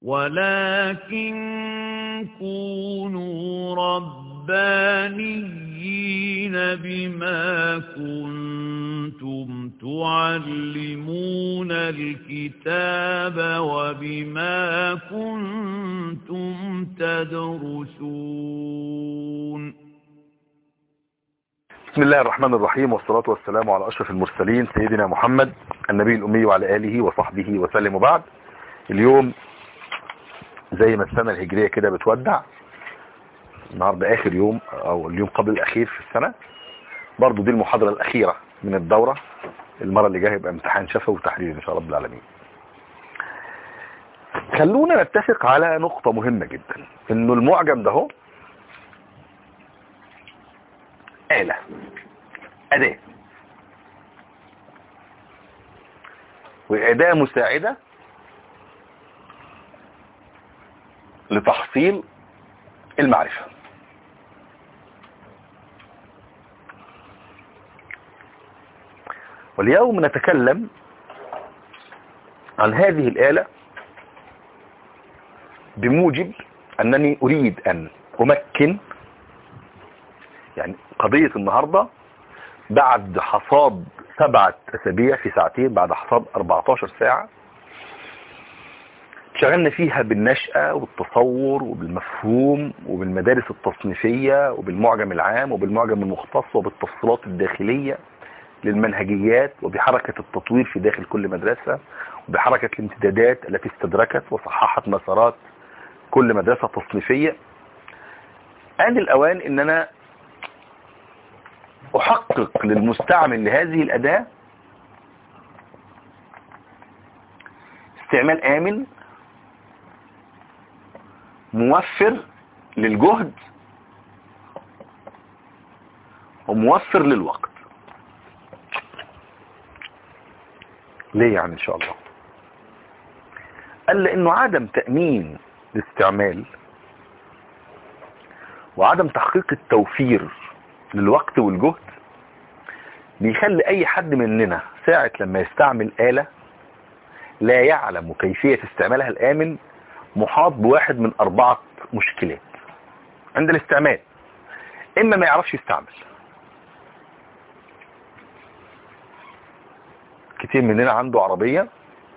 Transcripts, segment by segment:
ولكن كونوا ربانيين بما كنتم تعلمون الكتاب وبما كنتم تدرسون بسم الله الرحمن الرحيم والصلاة والسلام على أشرف المرسلين سيدنا محمد النبي الأمي وعلى آله وصحبه وسلم وبعد اليوم زي ما السنة الهجرية كده بتودع النهاردة آخر يوم أو اليوم قبل الأخير في السنة برضو دي المحاضرة الأخيرة من الدورة المرة اللي جاية يبقى امتحان شفوي وتحرير إن شاء رب العالمين خلونا نتفق على نقطة مهمة جدا إنه المعجم ده هو آلة أداة وأداة مساعدة لتحصيل المعرفة واليوم نتكلم عن هذه الآلة بموجب أنني أريد أن أمكن يعني قضية النهاردة بعد حصاد سبعة أسابيع في ساعتين بعد حصاد 14 ساعة شغلنا فيها بالنشأة والتصور وبالمفهوم وبالمدارس التصنيفية وبالمعجم العام وبالمعجم المختص وبالتفصيلات الداخلية للمنهجيات وبحركة التطوير في داخل كل مدرسة وبحركة الامتدادات التي استدركت وصححت مسارات كل مدرسة تصنيفية آن الأوان إن أنا أحقق للمستعمل لهذه الأداة استعمال آمن موفر للجهد وموفر للوقت ليه يعني ان شاء الله قال لانه عدم تأمين الاستعمال وعدم تحقيق التوفير للوقت والجهد بيخلي اي حد مننا ساعة لما يستعمل آلة لا يعلم كيفية استعمالها الآمن محاط بواحد من أربعة مشكلات عند الاستعمال إما ما يعرفش يستعمل كتير مننا عنده عربية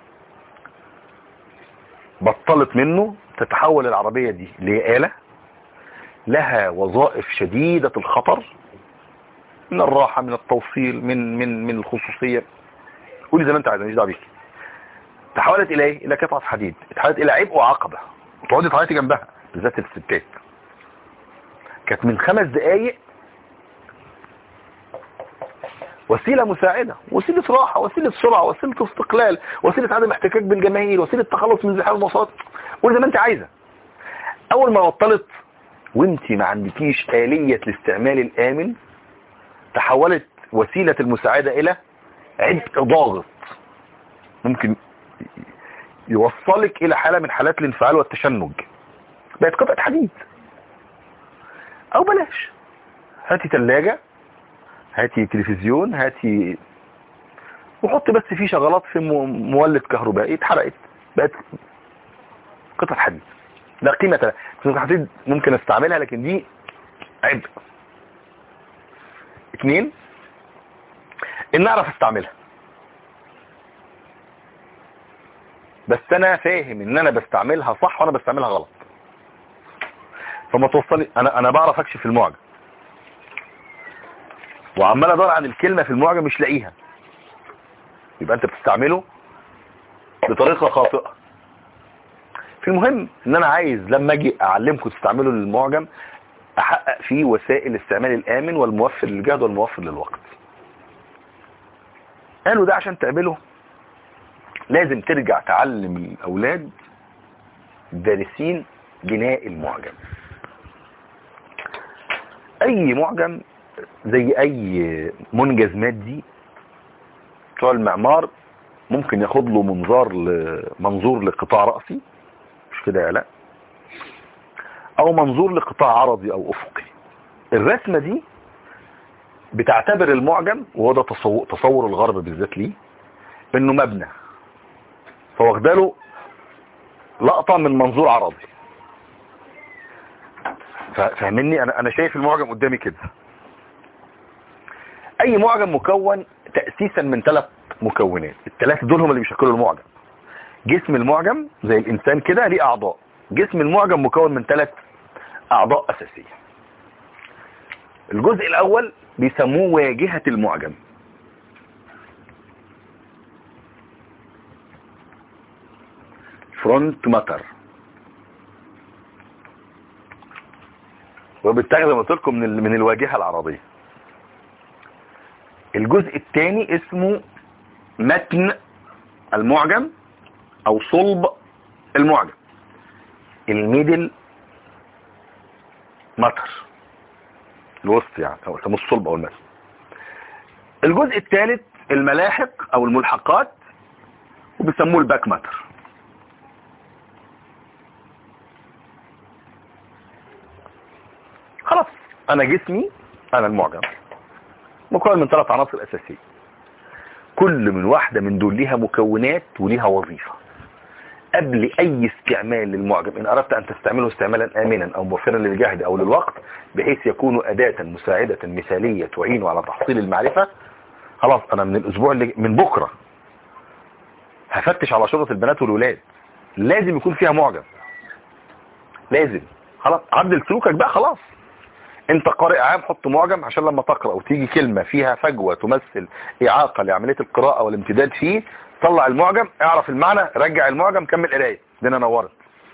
بطلت منه تتحول العربية دي لآلة لها وظائف شديدة الخطر من الراحة من التوصيل من من من الخصوصية قولي زي ما انت عايز ماليش دعوه بيك تحولت الى ايه الى قطعه حديد اتحولت الى عبء وعقبه وتقعدي تعيطي جنبها بالذات الستات كانت من خمس دقايق وسيله مساعده وسيله راحه وسيله سرعه وسيله استقلال وسيله عدم احتكاك بالجماهير وسيله تخلص من زحام المواصلات قولي زي ما انت عايزه اول ما بطلت وانت ما عندكيش آلية الاستعمال الآمن تحولت وسيلة المساعدة إلى عبء ضاغط ممكن يوصلك إلى حالة من حالات الانفعال والتشنج بقت قطعة حديد أو بلاش هاتي ثلاجة هاتي تلفزيون هاتي وحط بس فيه شغلات في مولد كهربائي اتحرقت بقت قطعة حديد لا قيمة لها قطعة حديد ممكن استعملها لكن دي عبء اثنين ان اعرف استعملها بس انا فاهم ان انا بستعملها صح وانا بستعملها غلط فما توصلي انا انا بعرف اكشف المعجم وعمال ادور عن الكلمه في المعجم مش لاقيها يبقى انت بتستعمله بطريقه خاطئه في المهم ان انا عايز لما اجي اعلمكم تستعملوا المعجم احقق فيه وسائل الاستعمال الامن والموفر للجهد والموفر للوقت قالوا ده عشان تعمله لازم ترجع تعلم الاولاد دارسين بناء المعجم اي معجم زي اي منجز مادي بتوع المعمار ممكن ياخد له منظار منظور لقطاع رأسي مش كده يا لا او منظور لقطاع عرضي او افقي الرسمة دي بتعتبر المعجم وهو ده تصور, تصور الغرب بالذات ليه انه مبنى فواخداله لقطة من منظور عربي فاهمني انا انا شايف المعجم قدامي كده اي معجم مكون تأسيسا من ثلاث مكونات الثلاثة دول هم اللي بيشكلوا المعجم جسم المعجم زي الانسان كده ليه اعضاء جسم المعجم مكون من ثلاث اعضاء اساسية الجزء الاول بيسموه واجهة المعجم فرونت ماتر وبالتالي زي ما قلت لكم من من الواجهه العربيه الجزء الثاني اسمه متن المعجم او صلب المعجم الميدل ماتر الوسط يعني او يسموه الصلب او المتن الجزء الثالث الملاحق او الملحقات وبيسموه الباك ماتر خلاص انا جسمي انا المعجم مكون من ثلاث عناصر اساسيه كل من واحدة من دول ليها مكونات وليها وظيفة قبل اي استعمال للمعجم ان اردت ان تستعمله استعمالا امنا او موفرا للجهد او للوقت بحيث يكون اداة مساعدة مثالية تعين على تحصيل المعرفة خلاص انا من الاسبوع اللي من بكرة هفتش على شرطة البنات والولاد لازم يكون فيها معجم لازم خلاص عدل سلوكك بقى خلاص انت قارئ عام حط معجم عشان لما تقرأ وتيجي كلمة فيها فجوة تمثل اعاقة لعملية القراءة والامتداد فيه طلع المعجم اعرف المعنى رجع المعجم كمل قرايه الدنيا نورت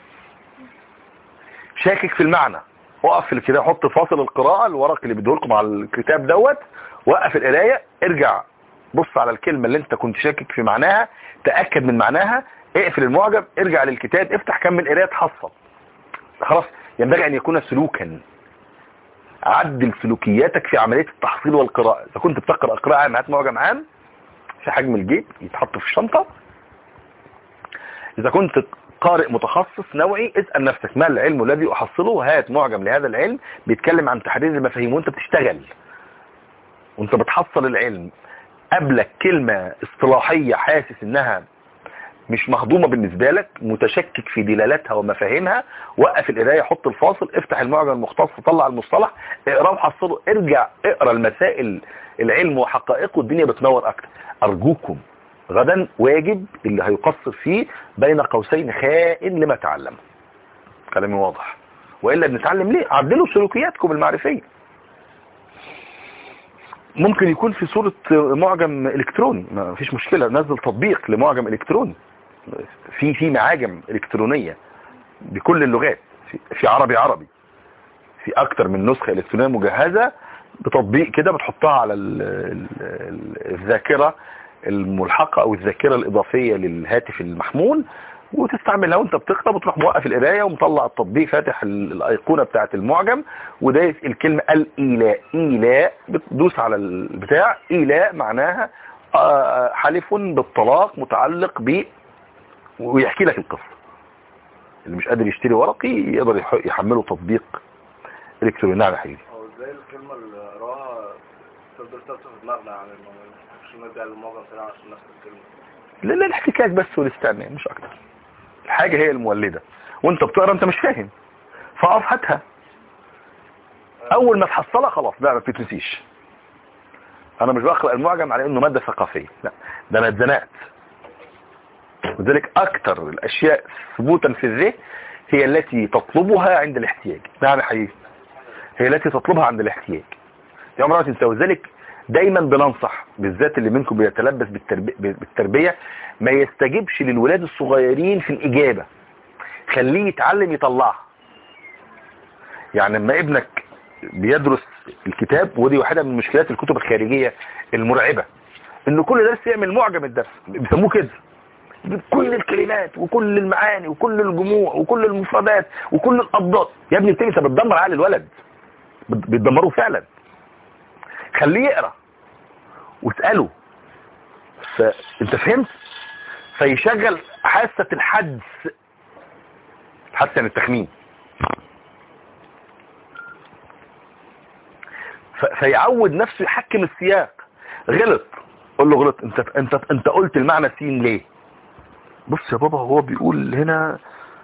شاكك في المعنى وقف في كده حط فاصل القراءة الورق اللي بيديهولكم على الكتاب دوت وقف القرايه ارجع بص على الكلمة اللي انت كنت شاكك في معناها تأكد من معناها اقفل المعجم ارجع للكتاب افتح كمل قرايه تحصل خلاص ينبغي ان يكون سلوكا عدل سلوكياتك في عملية التحصيل والقراءة اذا كنت بتقرأ قراءة عام هات معجم عام في حجم الجيب يتحط في الشنطة اذا كنت قارئ متخصص نوعي اسأل نفسك ما العلم الذي احصله هات معجم لهذا العلم بيتكلم عن تحرير المفاهيم وانت بتشتغل وانت بتحصل العلم قبلك كلمة اصطلاحية حاسس انها مش مهضومة بالنسبة لك متشكك في دلالاتها ومفاهيمها وقف القراية حط الفاصل افتح المعجم المختص طلع المصطلح اقراه وحصله ارجع اقرا المسائل العلم وحقائقه الدنيا بتنور اكتر ارجوكم غدا واجب اللي هيقصر فيه بين قوسين خائن لما تعلم كلامي واضح وإلا بنتعلم ليه عدلوا سلوكياتكم المعرفية ممكن يكون في صورة معجم الكتروني ما فيش مشكلة نزل تطبيق لمعجم الكتروني في في معاجم الكترونية بكل اللغات في, في عربي عربي في اكتر من نسخة الكترونية مجهزة بتطبيق كده بتحطها على الذاكرة الملحقة او الذاكرة الاضافية للهاتف المحمول وتستعملها وانت بتقرا بتروح موقف القرايه ومطلع التطبيق فاتح الايقونه بتاعه المعجم ودايس الكلمه الايلاء ايلاء بتدوس على البتاع ايلاء معناها حلف بالطلاق متعلق ب ويحكي لك القصه اللي مش قادر يشتري ورقي يقدر يحمله تطبيق الكتروني نعم يا حبيبي هو ازاي الكلمه اللي قراها تفضل ترسخ في دماغنا عن مش نرجع للمعجم سريع عشان نفس الكلمه لا لا الاحتكاك بس والاستعمال مش اكتر الحاجة هي المولدة وانت بتقرا انت مش فاهم فاقف هاتها اول ما تحصلها خلاص لا ما بتتنسيش انا مش بقرا المعجم على انه مادة ثقافية لا ده انا اتزنقت لذلك اكتر الاشياء ثبوتا في الذهن هي التي تطلبها عند الاحتياج نعم يا حبيبي هي التي تطلبها عند الاحتياج يا مرات انت وذلك دايما بننصح بالذات اللي منكم بيتلبس بالتربية, بالتربية ما يستجيبش للولاد الصغيرين في الإجابة خليه يتعلم يطلعها يعني لما ابنك بيدرس الكتاب ودي واحدة من مشكلات الكتب الخارجية المرعبة ان كل درس يعمل معجم الدرس بيسموه كده كل الكلمات وكل المعاني وكل الجموع وكل المفردات وكل الأضداد يا ابني انت بتدمر عقل الولد بتدمره فعلا خليه يقرا واساله فانت فهمت فيشغل حاسة الحدس حاسة يعني التخمين فيعود نفسه يحكم السياق غلط قول له غلط انت انت انت قلت المعنى سين ليه بص يا بابا هو بيقول هنا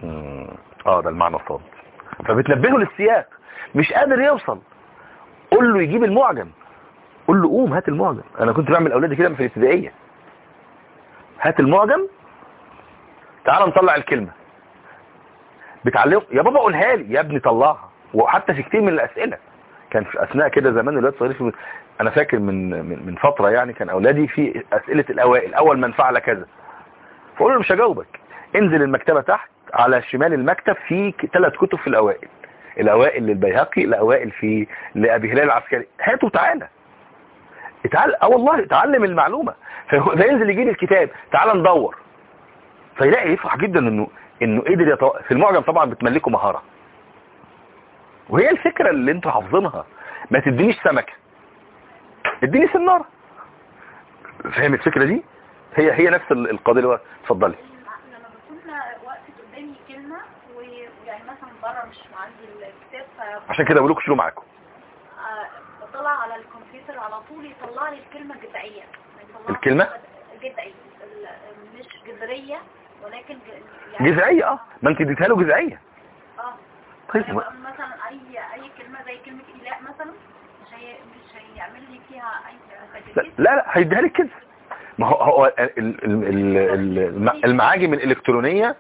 مم. اه ده المعنى الصاد فبتنبهه للسياق مش قادر يوصل قول له يجيب المعجم قول له قوم هات المعجم انا كنت بعمل اولادي كده في الابتدائيه هات المعجم تعال نطلع الكلمه بتعلمه يا بابا قولها لي يا ابني طلعها وحتى في كتير من الاسئله كان في اثناء كده زمان الولاد صغيرين في انا فاكر من من من فتره يعني كان اولادي في اسئله الاوائل اول من فعل كذا فقول له مش هجاوبك انزل المكتبه تحت على شمال المكتب في ثلاث كتب في الاوائل الاوائل للبيهقي الاوائل في لابي هلال العسكري هاته تعالى اتعلم اه والله اتعلم المعلومه فهو- فينزل يجيب الكتاب تعالى ندور فيلاقي يفرح جدا انه انه قدر يتو... في المعجم طبعا بتملكه مهاره وهي الفكره اللي انتوا حافظينها ما تدينيش سمكه اديني سناره فاهم الفكره دي هي هي نفس ال- القضيه اللي هو اتفضلي لما بكون وقفت قدامي كلمة ويعني مثلا بره مش عندي الكتاب ف عشان كده بقول لكم شيلوا معاكم آه، بطلع على الكمبيوتر على طول يطلع لي الكلمة الجذعية يطلع لي الكلمة؟ جذعية ال- مش جذرية ولكن ج- يعني جذعيه اه ما انت اديتها له جذعيه اه طيب يعني ما- بقى مثلا اي اي كلمة زي كلمة إله مثلا مش هي مش هيعمل لي فيها اي لا تجديد لا, لا هيديها لك كده ما هو هو ال- ال- ال- ال- المعاجم الالكترونيه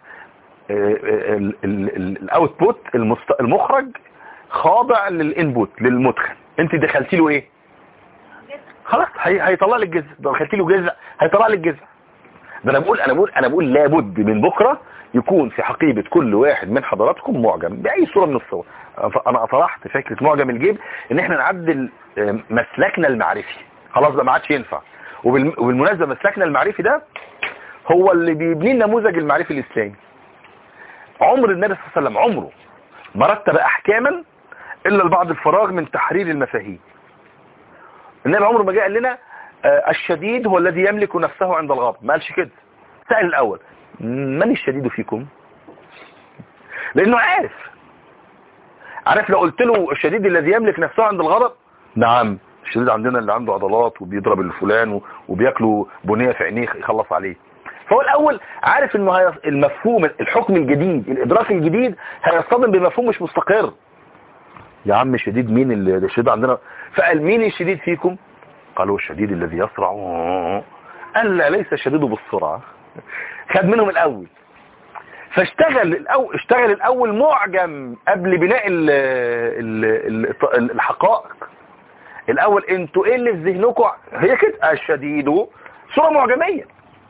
الاوتبوت المخرج خاضع للانبوت للمدخل انت دخلتي له ايه جدا خلاص هي- هيطلع لك جزء لو دخلتي له جزء هيطلع لك جزء ده انا بقول انا بقول انا بقول لابد من بكره يكون في حقيبه كل واحد من حضراتكم معجم باي صوره من الصور انا اطرحت فكره معجم الجيب ان احنا نعدل آه، مسلكنا المعرفي خلاص بقى ما عادش ينفع وبالم- وبالمناسبه مسلكنا المعرفي ده هو اللي بيبني النموذج المعرفي الاسلامي عمر النبي صلى الله عليه وسلم عمره ما رتب احكاما الا لبعض الفراغ من تحرير المفاهيم النبي عمره ما جاء قال لنا آه، الشديد هو الذي يملك نفسه عند الغضب ما قالش كده سأل الاول من الشديد فيكم لانه عارف عارف لو قلت له الشديد الذي يملك نفسه عند الغضب نعم الشديد عندنا اللي عنده عضلات وبيضرب الفلان و- وبياكله بنيه في عينيه يخلص عليه فهو الاول عارف انه هي- المفهوم الحكم الجديد الادراك الجديد هيصطدم بمفهوم مش مستقر يا عم شديد مين اللي ده الشديد عندنا فقال مين الشديد فيكم قالوا الشديد الذي يسرع قال لا ليس الشديد بالسرعة خد منهم الاول فاشتغل الأول اشتغل الاول معجم قبل بناء ال ال ال الحقائق الاول انتوا ايه اللي في ذهنكم هي كده الشديد صورة معجمية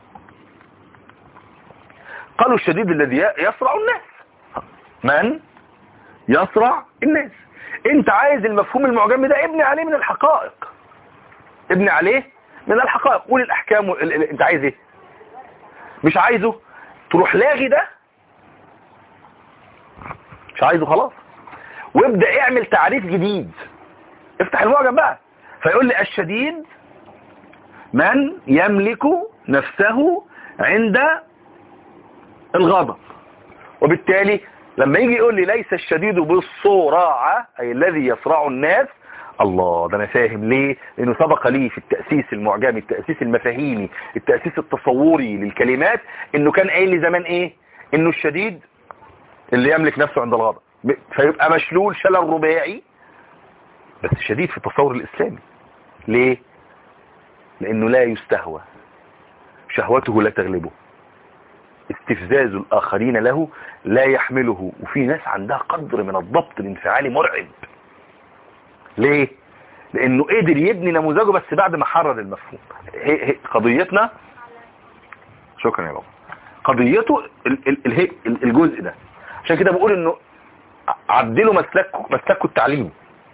قالوا الشديد الذي يسرع الناس من يسرع الناس انت عايز المفهوم المعجمي ده ابني عليه من الحقائق ابني عليه من الحقائق قول الاحكام وال- ال- انت عايز ايه مش عايزه تروح لاغي ده مش عايزه خلاص وابدأ اعمل تعريف جديد افتح المعجم بقى فيقول لي الشديد من يملك نفسه عند الغضب وبالتالي لما يجي يقول لي ليس الشديد بالصراعة أي الذي يصرع الناس الله ده أنا فاهم ليه لأنه سبق لي في التأسيس المعجمي التأسيس المفاهيمي التأسيس التصوري للكلمات إنه كان قايل لي زمان إيه إنه الشديد اللي يملك نفسه عند الغضب ب- فيبقى مشلول شلل رباعي بس شديد في التصور الإسلامي ليه لأنه لا يستهوى شهوته لا تغلبه استفزاز الآخرين له لا يحمله وفي ناس عندها قدر من الضبط الانفعالي مرعب ليه لانه قدر يبني نموذجه بس بعد ما حرر المفهوم هي هي قضيتنا شكرا يا بابا قضيته ال- ال- ال- هي- ال- الجزء ده عشان كده بقول انه عدلوا مسلككم مسلككم التعليمي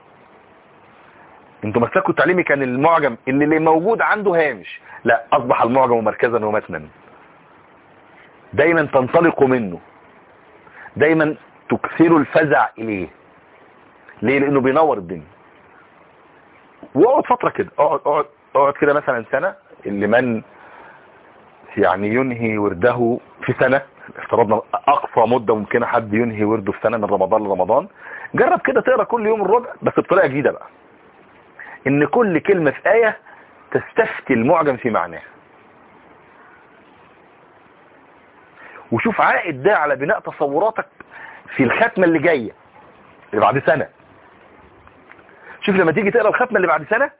انتوا مسلككم التعليمي كان المعجم اللي اللي موجود عنده هامش لا اصبح المعجم مركزا ومتنا دايما تنطلقوا منه دايما تكثروا الفزع اليه ليه لانه بينور الدنيا واقعد فترة كده اقعد اقعد اقعد كده مثلا سنة اللي من يعني ينهي ورده في سنة افترضنا اقصى مدة ممكنة حد ينهي ورده في سنة من رمضان لرمضان جرب كده تقرا كل يوم الربع بس بطريقة جديدة بقى ان كل كلمة في آية تستفتي المعجم في معناها وشوف عائد ده على بناء تصوراتك في الختمة اللي جاية اللي بعد سنة شوف لما تيجي تقرأ الختمة اللي بعد سنة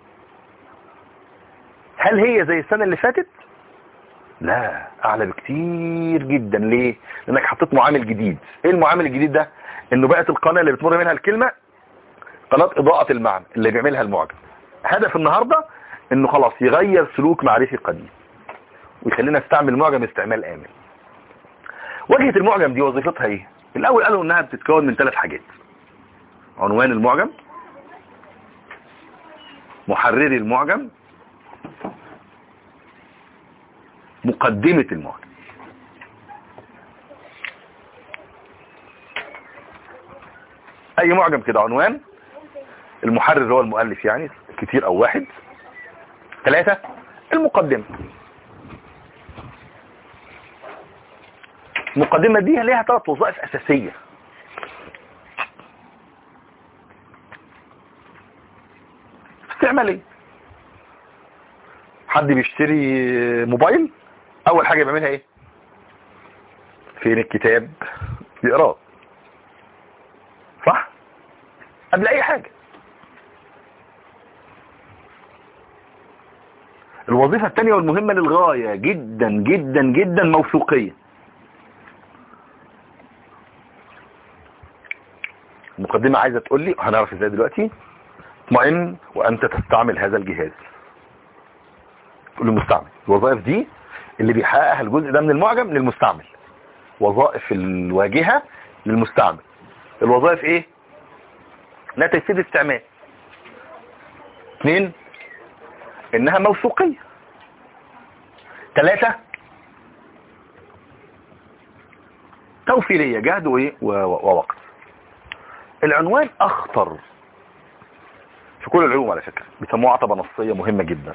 هل هي زي السنة اللي فاتت لا اعلى بكتير جدا ليه لانك حطيت معامل جديد ايه المعامل الجديد ده انه بقت القناة اللي بتمر منها الكلمة قناة اضاءة المعنى اللي بيعملها المعجم هدف النهاردة انه خلاص يغير سلوك معرفي قديم ويخلينا نستعمل المعجم استعمال امن واجهة المعجم دي وظيفتها ايه الاول قالوا انها بتتكون من ثلاث حاجات عنوان المعجم محرري المعجم مقدمة المعجم اي معجم كده عنوان المحرر هو المؤلف يعني كتير او واحد ثلاثة المقدمة المقدمة دي ليها ثلاث وظائف اساسية استعمالية حد بيشتري موبايل اول حاجة بيعملها ايه فين الكتاب يقراه صح قبل اي حاجة الوظيفة الثانية والمهمة للغاية جدا جدا جدا موثوقية المقدمة عايزة تقول لي هنعرف ازاي دلوقتي اطمئن وانت تستعمل هذا الجهاز تقول للمستعمل الوظائف دي اللي بيحققها الجزء ده من المعجم للمستعمل وظائف الواجهة للمستعمل الوظائف ايه لا تيسير استعمال اثنين انها موثوقية ثلاثة توفيرية جهد وايه ووقت العنوان اخطر في كل العلوم على فكرة بيسموها عتبة نصية مهمة جدا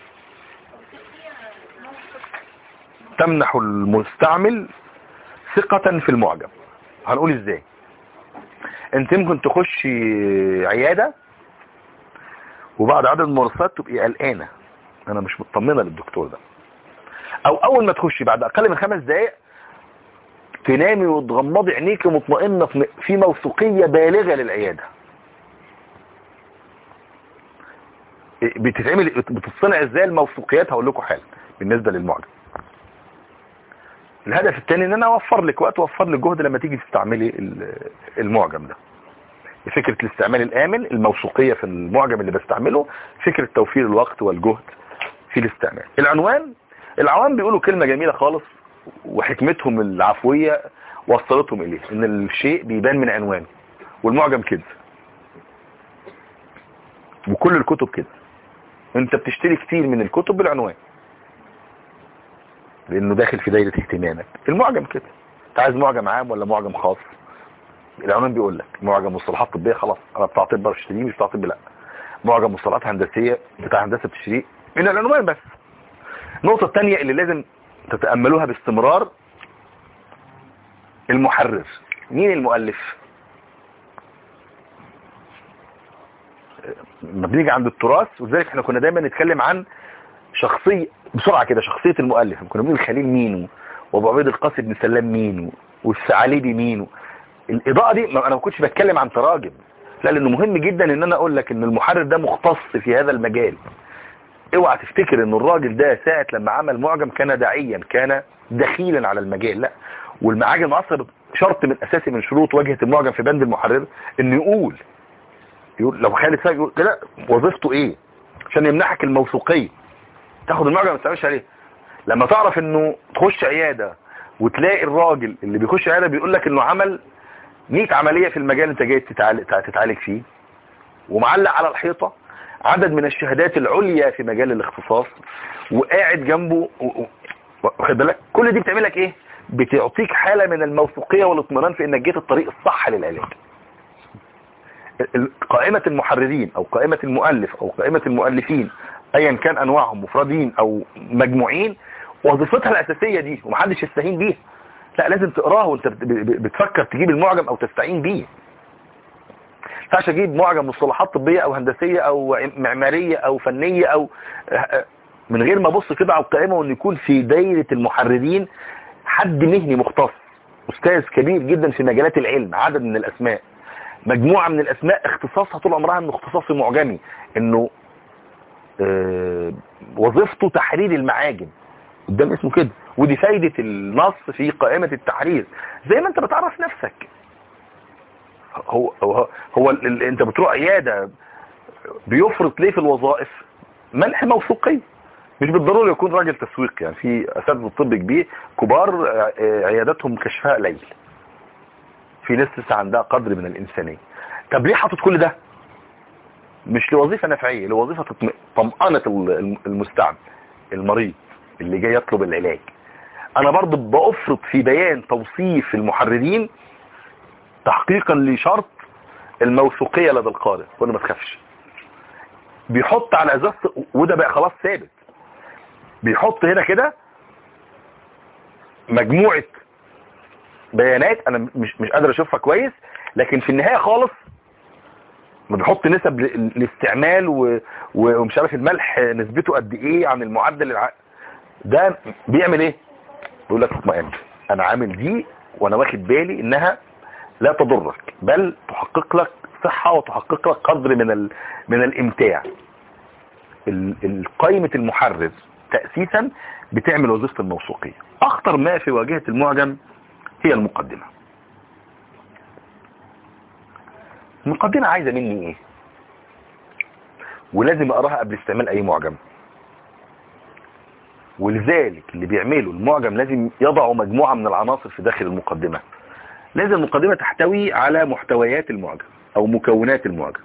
تمنح المستعمل ثقة في المعجم هنقول ازاي انت ممكن تخش عيادة وبعد عدد الممارسات تبقي قلقانة انا مش مطمنة للدكتور ده او اول ما تخشي بعد اقل من خمس دقايق تنامي وتغمضي عينيكي مطمئنة في موثوقية بالغة للعيادة بتتعمل بتصنع ازاي الموثوقيات هقول لكم حالا بالنسبة للمعجم الهدف الثاني ان انا اوفر لك وقت اوفر لك جهد لما تيجي تستعملي المعجم ده فكرة الاستعمال الامن الموثوقية في المعجم اللي بستعمله فكرة توفير الوقت والجهد في الاستعمال العنوان العوام بيقولوا كلمة جميلة خالص وحكمتهم العفوية وصلتهم اليه ان الشيء بيبان من عنوانه والمعجم كده وكل الكتب كده انت بتشتري كتير من الكتب بالعنوان لانه داخل في دايرة اهتمامك المعجم كده انت عايز معجم عام ولا معجم خاص العنوان بيقول لك معجم مصطلحات طبيه خلاص انا بتاع طب بشتريه مش بتاع طب لا معجم مصطلحات هندسيه بتاع هندسه بتشتريه من العنوان بس النقطه الثانيه اللي لازم تتاملوها باستمرار المحرر مين المؤلف لما بنيجي عند التراث ولذلك احنا كنا دايما نتكلم عن شخصية بسرعة كده شخصية المؤلف كنا بنقول خليل مين وابو عبيد القاسم بن سلام مين والثعالبي مين الاضاءة دي انا ما كنتش بتكلم عن تراجم لا لانه مهم جدا ان انا اقول لك ان المحرر ده مختص في هذا المجال اوعى تفتكر ان الراجل ده ساعة لما عمل معجم كان داعيا كان دخيلا على المجال لا والمعاجم المعاصر شرط من اساسي من شروط واجهة المعجم في بند المحرر انه يقول يقول لو خالد ساق يقول كده وظيفته ايه عشان يمنحك الموثوقيه تاخد المعجم ما تستعملش عليه لما تعرف انه تخش عياده وتلاقي الراجل اللي بيخش عياده بيقول لك انه عمل 100 عمليه في المجال انت جاي تتعالج تتعالج فيه ومعلق على الحيطه عدد من الشهادات العليا في مجال الاختصاص وقاعد جنبه واخد بالك كل دي بتعمل لك ايه بتعطيك حاله من الموثوقيه والاطمئنان في انك جيت الطريق الصح للعلاج قائمة المحررين او قائمة المؤلف او قائمة المؤلفين ايا كان انواعهم مفردين او مجموعين وظيفتها الاساسية دي ومحدش يستهين بيها لا لازم تقراه وانت بتفكر تجيب المعجم او تستعين بيه ينفعش اجيب معجم مصطلحات طبية او هندسية او معمارية او فنية او من غير ما ابص كده على القائمة وان يكون في دايرة المحررين حد مهني مختص استاذ كبير جدا في مجالات العلم عدد من الاسماء مجموعة من الاسماء اختصاصها طول عمرها انه اختصاص معجمي انه اه وظيفته تحرير المعاجم قدام اسمه كده ودي فايدة النص في قائمة التحرير زي ما انت بتعرف نفسك هو هو, هو ال- ال- انت بتروح عيادة بيفرط ليه في الوظائف منح موثوقية مش بالضرورة يكون راجل تسويق يعني في اساتذه الطب كبير كبار اه، اه، عياداتهم كشفها قليل في ناس لسه عندها قدر من الإنسانية طب ليه حاطط كل ده مش لوظيفة نفعية لوظيفة تطم- طمأنة ال- المستعمل المريض اللي جاي يطلب العلاج انا برضو بأفرط في بيان توصيف المحررين تحقيقا لشرط الموثوقية لدى القارئ وانا ما تخافش بيحط على ازاز وده بقى خلاص ثابت بيحط هنا كده مجموعة بيانات انا مش مش قادر اشوفها كويس لكن في النهاية خالص ما بيحط نسب ل- الاستعمال و- و- ومش عارف الملح نسبته قد ايه عن المعدل الع... ده بيعمل ايه بيقول لك اطمئن انا عامل دي وانا واخد بالي انها لا تضرك بل تحقق لك صحة وتحقق لك قدر من ال... من الامتاع ال- ال- قائمة المحرر تأسيسا بتعمل وظيفة الموثوقية اخطر ما في واجهة المعجم هي المقدمة المقدمة عايزة مني ايه ولازم اقراها قبل استعمال اي معجم ولذلك اللي بيعملوا المعجم لازم يضعوا مجموعة من العناصر في داخل المقدمة لازم المقدمة تحتوي على محتويات المعجم او مكونات المعجم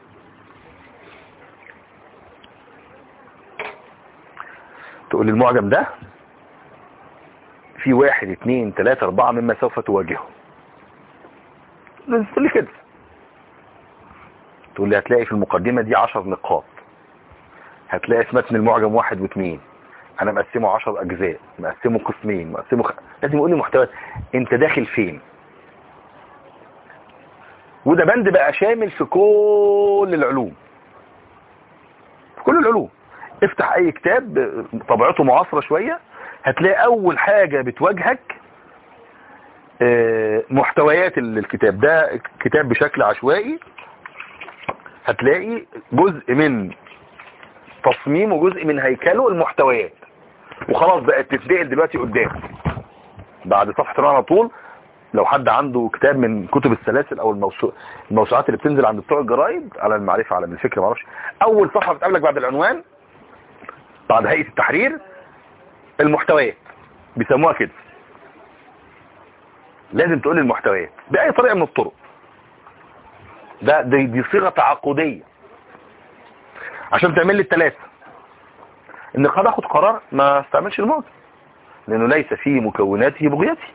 تقول لي المعجم ده في واحد اتنين تلاتة اربعة مما سوف تواجهه تقول لي كده تقول لي هتلاقي في المقدمة دي عشر نقاط هتلاقي في متن المعجم واحد واثنين انا مقسمه عشر اجزاء مقسمه قسمين مقسمه خ... لازم يقول لي محتوى انت داخل فين وده بند بقى شامل في كل العلوم في كل العلوم افتح اي كتاب طبيعته معاصرة شوية هتلاقي اول حاجة بتواجهك آه، محتويات ال- الكتاب ده كتاب بشكل عشوائي هتلاقي جزء من تصميمه وجزء من هيكله المحتويات وخلاص بقت تتنقل دلوقتي قدام بعد صفحة الرابعة على طول لو حد عنده كتاب من كتب السلاسل او الموسو... الموسوعات اللي بتنزل عند بتوع الجرايد على المعرفة على الفكرة معرفش اول صفحة بتقابلك بعد العنوان بعد هيئة التحرير المحتويات بيسموها كده لازم تقول المحتويات بأي طريقة من الطرق ده دي, دي صيغة تعاقدية عشان تعمل لي الثلاثة ان قد اخد قرار ما استعملش الماضي لانه ليس في مكوناته بغيتي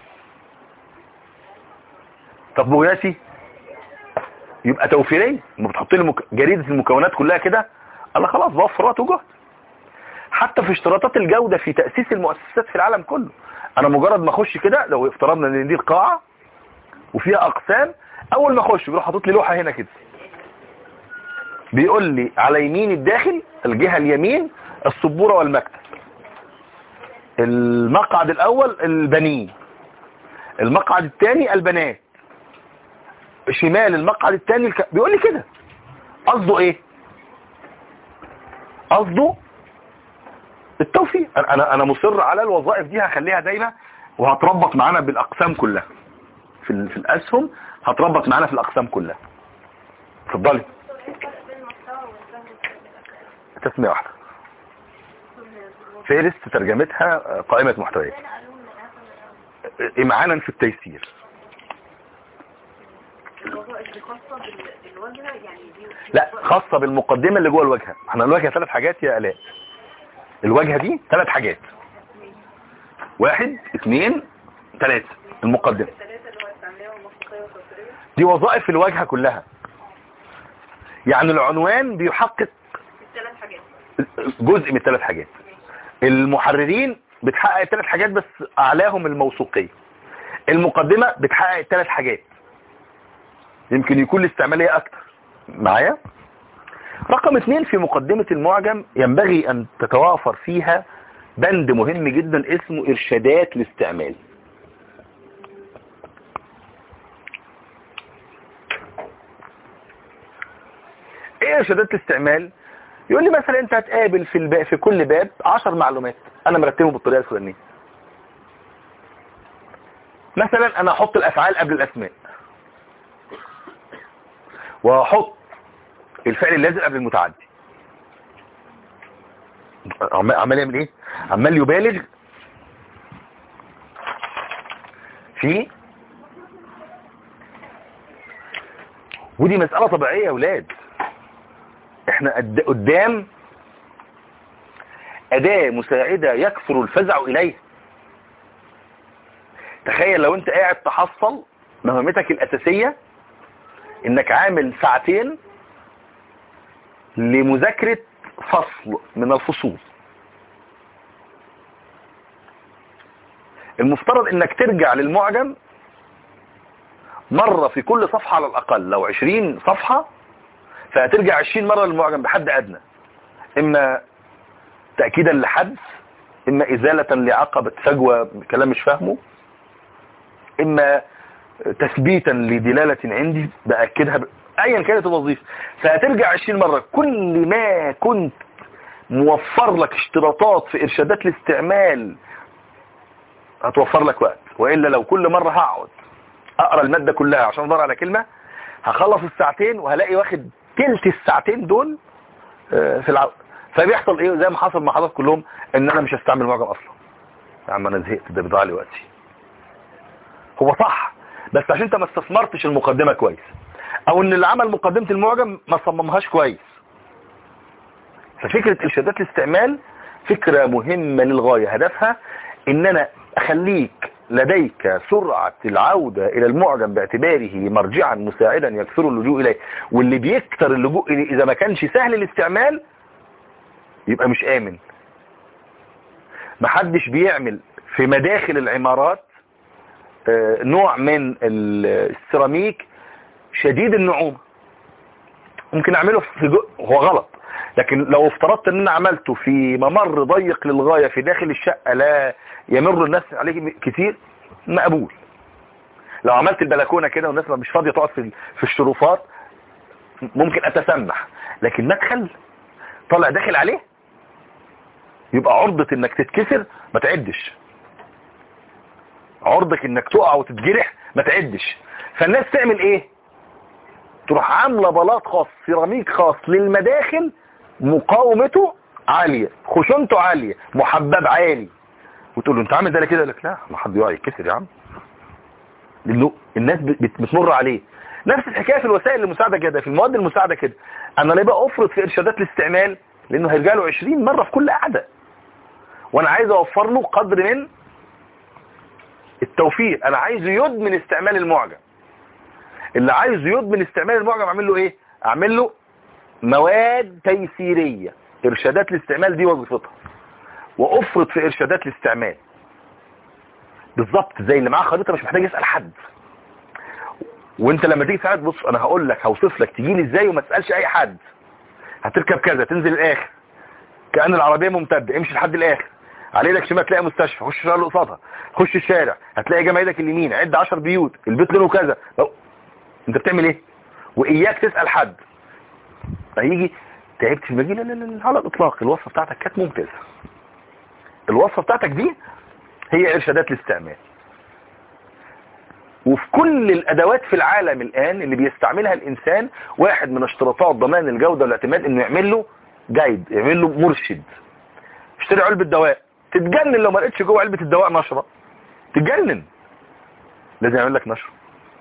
طب بغيتي يبقى توفيرية لما بتحط لي مك... جريدة المكونات كلها كده انا خلاص بوفر وقت وجهد حتى في اشتراطات الجودة في تأسيس المؤسسات في العالم كله انا مجرد ما اخش كده لو افترضنا ان دي القاعة وفيها اقسام اول ما اخش بيروح حاطط لي لوحة هنا كده بيقول لي على يمين الداخل الجهة اليمين السبورة والمكتب المقعد الاول البنين المقعد الثاني البنات شمال المقعد الثاني الك... بيقول لي كده قصده ايه قصده التوفيق انا انا انا مصر على الوظائف دي هخليها دايما وهتربط معانا بالاقسام كلها في ال- في الاسهم هتربط معانا في الاقسام كلها اتفضلي ايه الفرق بين المحتوى والفهم تسمية واحدة فهرست ترجمتها قائمة محتويات انا قالوا من الاخر إمعانا في التيسير الوظائف دي خاصة بال- بالواجهة يعني دي لا خاصة بالمقدمة اللي جوه الواجهة احنا الواجهة ثلاث حاجات يا آلاء الواجهة دي ثلاث حاجات واحد اثنين ثلاثة المقدمة الثلاثة اللي هو التعمية والمنطقية والتصريف دي وظائف الواجهة كلها يعني العنوان بيحقق الثلاث حاجات جزء من الثلاث حاجات المحررين بتحقق الثلاث حاجات بس اعلاهم الموثوقية المقدمة بتحقق الثلاث حاجات يمكن يكون الاستعمالية اكتر معايا رقم اثنين في مقدمة المعجم ينبغي ان تتوافر فيها بند مهم جدا اسمه ارشادات الاستعمال ارشادات الاستعمال يقول لي مثلا انت هتقابل في الباب في كل باب 10 معلومات انا مرتبهم بالطريقه الفلانيه مثلا انا احط الافعال قبل الاسماء واحط الفعل اللازم قبل المتعدي عمال عمال يعمل ايه عمال يبالغ في ودي مسألة طبيعية يا ولاد احنا قد- قدام أداة مساعدة يكثر الفزع إليه تخيل لو انت قاعد تحصل مهمتك الأساسية انك عامل ساعتين لمذاكرة فصل من الفصول المفترض انك ترجع للمعجم مرة في كل صفحة على الأقل لو 20 صفحة فهترجع 20 مرة للمعجم بحد أدنى إما تأكيدا لحدث إما إزالة لعقبة فجوة كلام مش فاهمه إما تثبيتا لدلالة عندي بأكدها ب... أيا كانت الوظيفة فهترجع 20 مرة كل ما كنت موفر لك اشتراطات في إرشادات الاستعمال هتوفر لك وقت وإلا لو كل مرة هقعد اقرا المادة كلها عشان ادور على كلمة هخلص الساعتين وهلاقي واخد تلت الساعتين دول آه، في العو... فبيحصل ايه زي ما حصل مع حضرتك كلهم ان انا مش هستعمل معجم اصلا يا عم انا زهقت ده بيضيع لي وقتي هو صح بس عشان انت ما استثمرتش المقدمة كويس او ان اللي عمل مقدمة المعجم ما صممهاش كويس ففكرة ارشادات الاستعمال فكرة مهمة للغاية هدفها ان انا اخليك لديك سرعة العودة الى المعجم باعتباره مرجعا مساعدا يكثر اللجوء اليه واللي بيكثر اللجوء اليه اذا ما كانش سهل الاستعمال يبقى مش امن محدش بيعمل في مداخل العمارات آه، نوع من ال- السيراميك شديد النعومة ممكن اعمله في جو... هو غلط لكن لو افترضت ان انا عملته في ممر ضيق للغاية في داخل الشقة لا يمر الناس عليه كتير مقبول لو عملت البلكونة كده والناس مش فاضية تقعد في في الشرفات ممكن اتسمح لكن مدخل طالع داخل عليه يبقى عرضة انك تتكسر ما تعدش عرضك انك تقع وتتجرح ما تعدش فالناس تعمل ايه تروح عاملة بلاط خاص سيراميك خاص للمداخل مقاومته عالية خشونته عالية محبب عالي وتقول له انت عامل ده ليه كده يقول لك لا ما حد يقع يتكسر يا عم لانه الناس بت- بتمر عليه نفس الحكايه في الوسائل المساعده كده في المواد المساعده كده انا ليه بقى افرض في ارشادات الاستعمال لانه هيرجع له 20 مره في كل قعده وانا عايز اوفر له قدر من التوفير انا عايزه يدمن استعمال المعجم اللي عايزه يدمن استعمال المعجم اعمل له ايه اعمل له مواد تيسيريه ارشادات الاستعمال دي وظيفتها وافرض في ارشادات الاستعمال بالظبط زي اللي معاه خريطه مش محتاج يسال حد وانت لما تيجي ساعات بص انا هقول لك هوصف لك تجي لي ازاي وما تسالش اي حد هتركب كذا تنزل الاخر كأن العربية ممتدة امشي لحد الاخر على ايدك شمال تلاقي مستشفى خش الشارع اللي قصادها خش الشارع هتلاقي جنب ايدك اليمين عد 10 بيوت البيت لونه كذا لو- انت بتعمل ايه واياك تسال حد هيجي تعبت في المجال لا لا لا على الاطلاق الوصفه بتاعتك كانت ممتازه الوصفه بتاعتك دي هي ارشادات الاستعمال وفي كل الادوات في العالم الان اللي بيستعملها الانسان واحد من اشتراطات ضمان الجودة والاعتماد انه يعمل له جايد يعمل له مرشد اشتري علبة دواء تتجنن لو ما لقيتش جوه علبة الدواء نشرة تتجنن لازم يعمل لك نشرة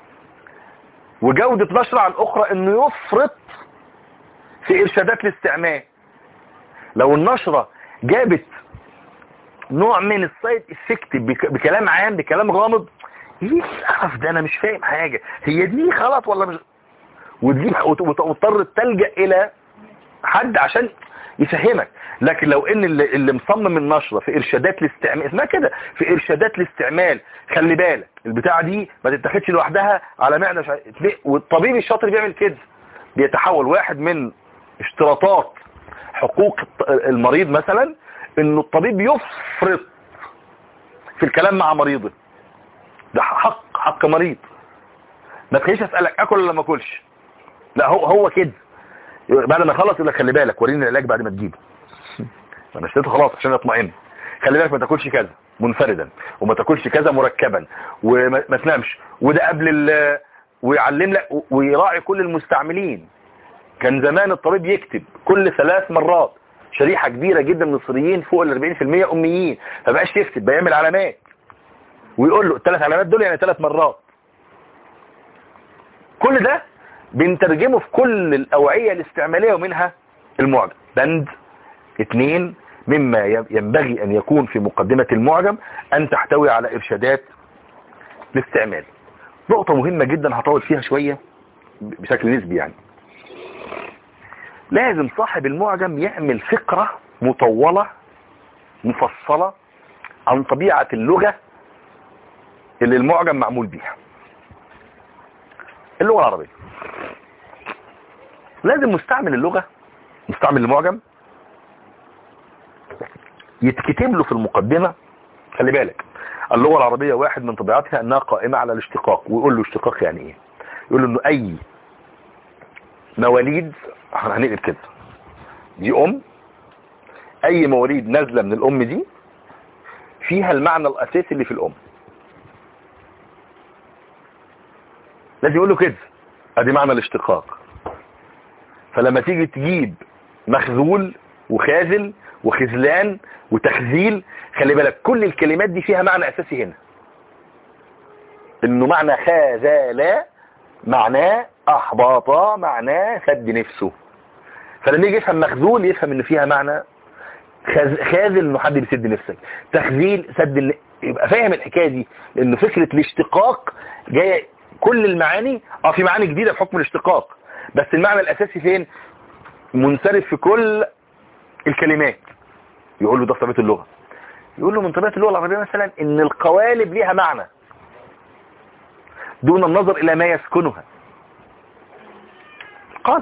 وجودة نشرة عن اخرى انه يفرط في ارشادات الاستعمال لو النشرة جابت نوع من السايد افكت بك- بكلام عام بكلام غامض ايه القرف ده انا مش فاهم حاجة هي دي غلط ولا مش وتجيب وت- وت- وتضطر تلجأ الى حد عشان يفهمك لكن لو ان اللي, اللي مصمم النشرة في ارشادات الاستعمال اسمها كده في ارشادات الاستعمال خلي بالك البتاعة دي ما تتاخدش لوحدها على معدة مش عارف- والطبيب الشاطر بيعمل كده بيتحول واحد من اشتراطات حقوق الط- المريض مثلا انه الطبيب يفرط في الكلام مع مريضه ده حق حق مريض ما تخليش اسالك اكل ولا ما اكلش لا هو هو كده بعد ما يخلص يقول لك خلي بالك وريني العلاج بعد ما تجيبه انا اشتريته خلاص عشان اطمئن خلي بالك ما تاكلش كذا منفردا وما تاكلش كذا مركبا وما ما تنامش وده قبل ال ويعلم لك ويراعي كل المستعملين كان زمان الطبيب يكتب كل ثلاث مرات شريحة كبيرة جدا من المصريين فوق ال 40% أميين فبقاش يكتب بيعمل علامات ويقول له الثلاث علامات دول يعني ثلاث مرات كل ده بنترجمه في كل الأوعية الاستعمالية ومنها المعجم بند اثنين مما ينبغي أن يكون في مقدمة المعجم أن تحتوي على إرشادات الاستعمال نقطة مهمة جدا هطول فيها شوية بشكل نسبي يعني لازم صاحب المعجم يعمل فكرة مطولة مفصلة عن طبيعة اللغة اللي المعجم معمول بيها اللغة العربية لازم مستعمل اللغة مستعمل المعجم يتكتب له في المقدمة خلي بالك اللغة العربية واحد من طبيعتها انها قائمة على الاشتقاق ويقول له اشتقاق يعني ايه يقول له انه اي مواليد احنا هنقلب كده دي ام اي مواليد نازلة من الام دي فيها المعنى الاساسي اللي في الام لازم يقول له كده ادي معنى الاشتقاق فلما تيجي تجيب مخذول وخاذل وخذلان وتخذيل خلي بالك كل الكلمات دي فيها معنى اساسي هنا انه معنى خاذل معناه احباط معناه سد نفسه فلما يجي يفهم مخذول يفهم ان فيها معنى خاذ- خاذل انه حد بيسد نفسك تخذيل سد الن- يبقى فاهم الحكايه دي لان فكره الاشتقاق جايه كل المعاني اه في معاني جديده بحكم الاشتقاق بس المعنى الاساسي فين منصرف في كل الكلمات يقول له ده طبيعه اللغه يقول له من طبيعه اللغه العربيه مثلا ان القوالب ليها معنى دون النظر الى ما يسكنها قالب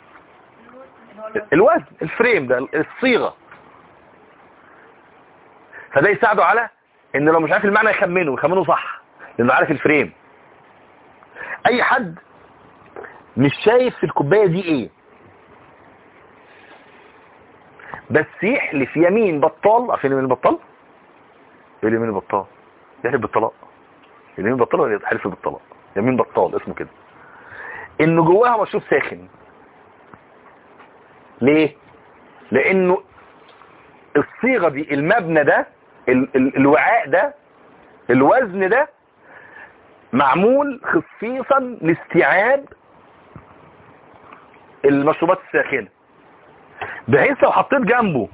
الوزن الفريم ده الصيغه فده يساعده على ان لو مش عارف المعنى يخمنه يخمنه صح لانه عارف الفريم اي حد مش شايف في الكوبايه دي ايه بس يحلف يمين بطال عارفين يمين البطال ايه اليمين البطال يحلف بالطلاق اليمين بطال ولا يحلف بالطلاق يمين بطال اسمه كده انه جواها مشروب ساخن ليه لانه الصيغه دي المبنى ده ال ال الوعاء ده الوزن ده معمول خصيصا لاستيعاب المشروبات الساخنه بحيث لو حطيت جنبه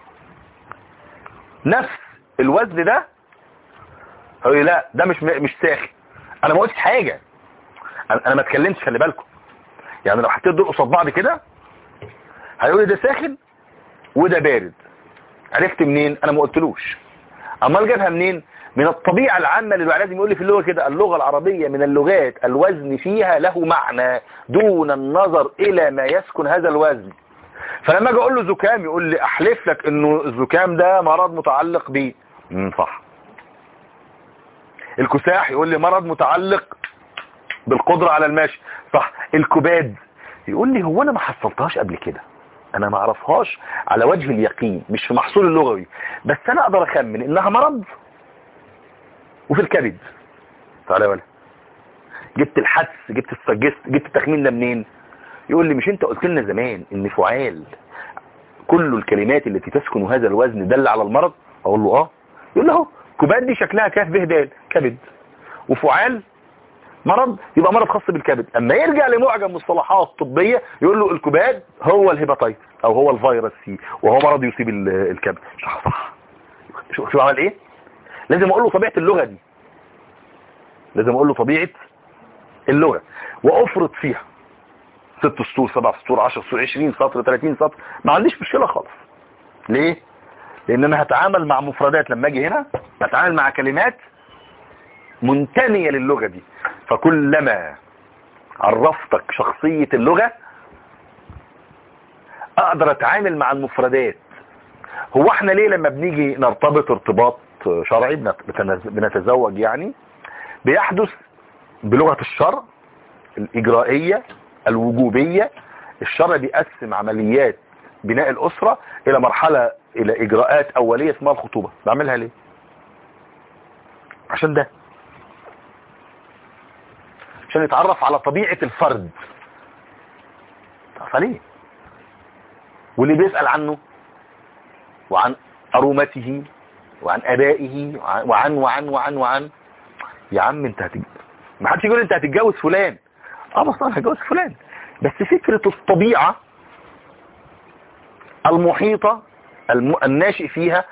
نفس الوزن ده هيقول لي لا ده مش مش ساخن انا ما قلتش حاجه انا أنا ما اتكلمتش خلي بالكم يعني لو حطيت دول قصاد بعض كده هيقول لي ده ساخن وده بارد عرفت منين انا ما قلتلوش امال جابها منين من الطبيعة العامة اللي لازم يقول لي في اللغة كده اللغة العربية من اللغات الوزن فيها له معنى دون النظر الى ما يسكن هذا الوزن فلما اجي اقول له زكام يقول لي احلف لك انه الزكام ده مرض متعلق بيه امم صح الكساح يقول لي مرض متعلق بالقدرة على المشي صح الكباد يقول لي هو انا ما حصلتهاش قبل كده انا ما اعرفهاش على وجه اليقين مش في محصول اللغوي بس انا اقدر اخمن انها مرض وفي الكبد تعالى يا ولا جبت الحدس جبت السجست جبت التخمين ده منين يقول لي مش انت قلت لنا زمان ان فعال كل الكلمات التي تسكن هذا الوزن دل على المرض اقول له اه يقول له اهو كباد دي شكلها كاف به دال كبد وفعال مرض يبقى مرض خاص بالكبد اما يرجع لمعجم مصطلحات طبية يقول له الكباد هو الهيباتيتس او هو الفيروس سي وهو مرض يصيب ال- الكبد صح صح شو شو عمل ايه لازم اقول له طبيعة اللغة دي لازم اقول له طبيعة اللغة وافرض فيها ست سطور سبع سطور 10 سطور 20 سطر 30 سطر ما عنديش مشكلة خالص ليه لان انا هتعامل مع مفردات لما اجي هنا بتعامل مع كلمات منتمية للغة دي فكلما عرفتك شخصية اللغة اقدر اتعامل مع المفردات هو احنا ليه لما بنيجي نرتبط ارتباط شرعي بنت- بتنز- بنتزوج يعني بيحدث بلغة الشرع الإجرائية الوجوبية الشرع بيقسم عمليات بناء الأسرة إلى مرحلة إلى إجراءات أولية اسمها الخطوبة بعملها ليه عشان ده عشان يتعرف على طبيعة الفرد تعرف عليه واللي بيسأل عنه وعن أرومته وعن أبائه وعن وعن وعن وعن, وعن. يا عم انت هتج... ما حدش يقول انت هتتجوز فلان اه بس انا هتجوز فلان بس فكرة الطبيعة المحيطة الم... الناشئ فيها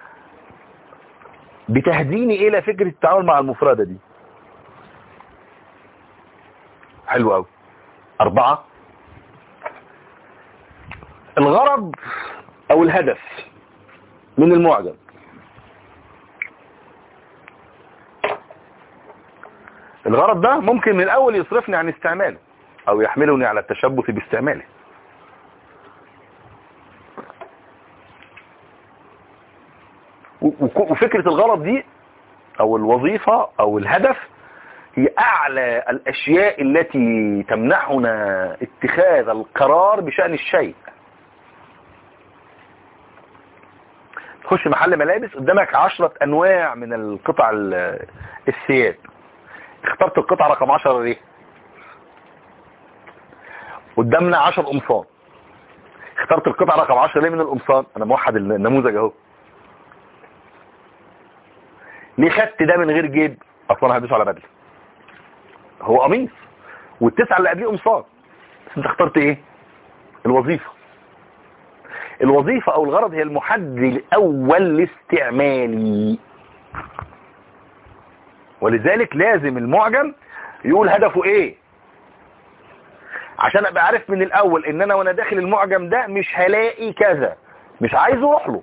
بتهديني الى فكرة التعامل مع المفردة دي حلو قوي اربعة الغرض او الهدف من المعجم الغرض ده ممكن من الاول يصرفني عن استعماله او يحملني على التشبث باستعماله وفكرة الغرض دي او الوظيفة او الهدف هي اعلى الاشياء التي تمنحنا اتخاذ القرار بشأن الشيء تخش محل ملابس قدامك عشرة انواع من القطع الثياب اخترت القطعة رقم 10 ليه قدامنا 10 قمصان اخترت القطعة رقم 10 ليه من القمصان انا موحد النموذج اهو ليه خدت ده من غير جيب اصلا هلبسه على بدله هو قميص والتسعه اللي قبليه قمصان بس انت اخترت ايه الوظيفه الوظيفه او الغرض هي المحدد الاول الاستعمالي ولذلك لازم المعجم يقول هدفه ايه عشان ابقى عارف من الاول ان انا وانا داخل المعجم ده مش هلاقي كذا مش عايز اروح له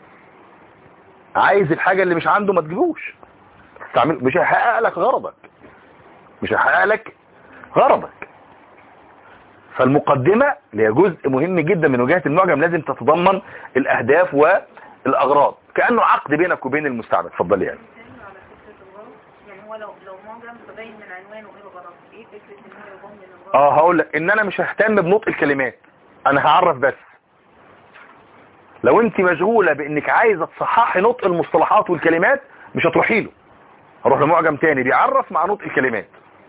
عايز الحاجة اللي مش عنده ما تجيبوش تعمل مش هيحقق لك غرضك مش هيحقق لك غرضك فالمقدمة اللي هي جزء مهم جدا من وجهة المعجم لازم تتضمن الاهداف والاغراض كأنه عقد بينك وبين المستعمل اتفضلي يعني بيتكلم على فكرة الغرض يعني هو لو لو معجم تبين من عنوانه ايه الغرض ايه فكرة ان هو يضمن الغرض اه هقول لك ان انا مش ههتم بنطق الكلمات انا هعرف بس لو انت مشغولة بانك عايزة تصححي نطق المصطلحات والكلمات مش هتروحي له هروح لمعجم تاني بيعرف مع نطق الكلمات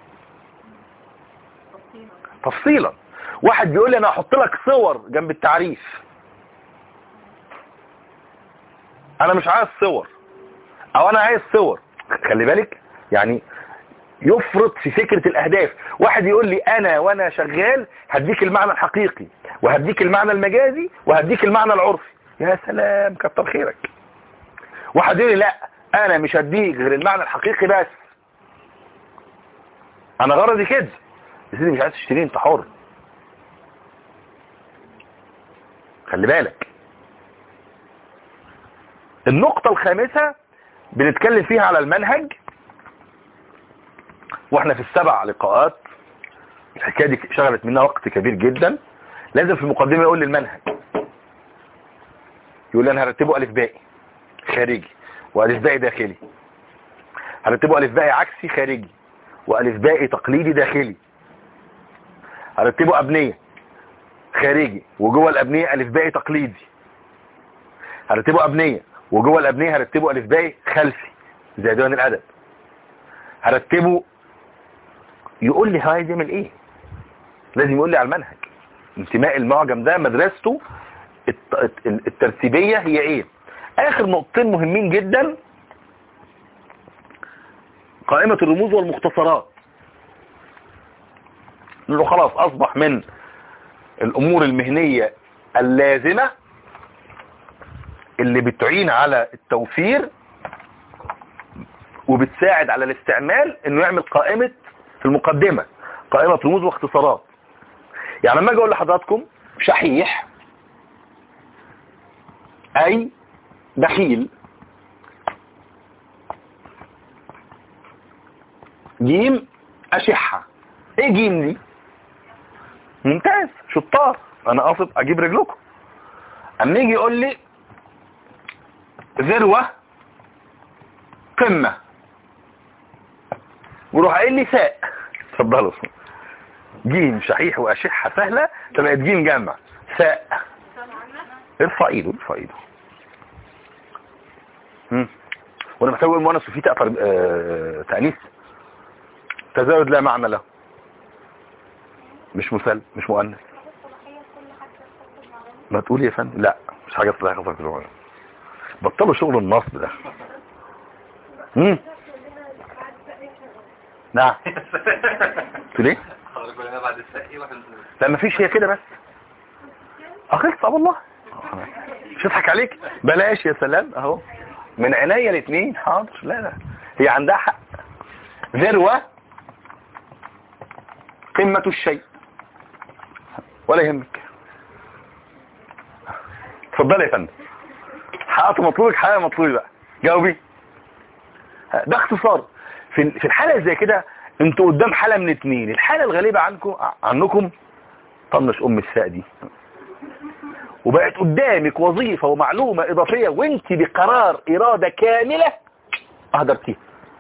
تفصيلا تفصيلا واحد بيقول لي انا هحط لك صور جنب التعريف انا مش عايز صور او انا عايز صور خلي بالك يعني يفرط في فكرة الاهداف واحد يقول لي انا وانا شغال هديك المعنى الحقيقي وهديك المعنى المجازي وهديك المعنى العرفي يا سلام كتر خيرك واحد يقول لي لا انا مش هديك غير المعنى الحقيقي بس انا غرضي كده يا سيدي مش عايز تشتري انت حر خلي بالك النقطة الخامسة بنتكلم فيها على المنهج واحنا في السبع لقاءات الحكاية دي شغلت منا وقت كبير جدا لازم في المقدمة يقول لي المنهج يقول لي انا هرتبه الف بائي خارجي والف بائي داخلي هرتبه الف بائي عكسي خارجي والف بائي تقليدي داخلي هرتبه ابنية خارجي وجوه الابنية الف بائي تقليدي هرتبه ابنية وجوه الابنية هرتبه الف بائي خلفي زي ديوان الادب هرتبه يقول لي عايز يعمل ايه لازم يقول لي على المنهج انتماء المعجم ده مدرسته الت- الترتيبية هي ايه اخر نقطتين مهمين جدا قائمة الرموز والمختصرات انه خلاص اصبح من الامور المهنية اللازمة اللي بتعين على التوفير وبتساعد على الاستعمال انه يعمل قائمة في المقدمة قائمة رموز واختصارات يعني لما اجي اقول لحضراتكم شحيح اي بخيل جيم اشحة ايه جيم دي ممتاز شطار انا قاصد اجيب رجلكم اما يجي يقول لي ذروة قمة وروح قايل لي ساء اتفضلوا جيم شحيح واشحة سهلة فبقت جيم جمع ساء ارفع ايده ارفع ايده مم. وانا محتاج اقول مؤنث وفي تأثر آه... تأنيث تزاوج لا معنى له مش مثال مش مؤنث ما تقولي يا فندم لا مش حاجة صلاحية خاصة في المعنى بطلوا شغل النصب ده مم. نعم تقول ايه حضرتك قلنا بعد السقي واحد لا مفيش هي كده بس اخلص اه والله مش هضحك عليك بلاش يا سلام اهو من عينيا الاثنين حاضر لا لا هي عندها حق ذروة قمة الشيء ولا يهمك اتفضلي يا فندم حققت مطلوبك حقق مطلوبي بقى جاوبي ده اختصار في في الحالة زي كده انتوا قدام حالة من اتنين الحالة الغالبة عنكم عنكم طنش ام الساء دي وبقت قدامك وظيفة ومعلومة اضافية وانت بقرار ارادة كاملة اهدرتيها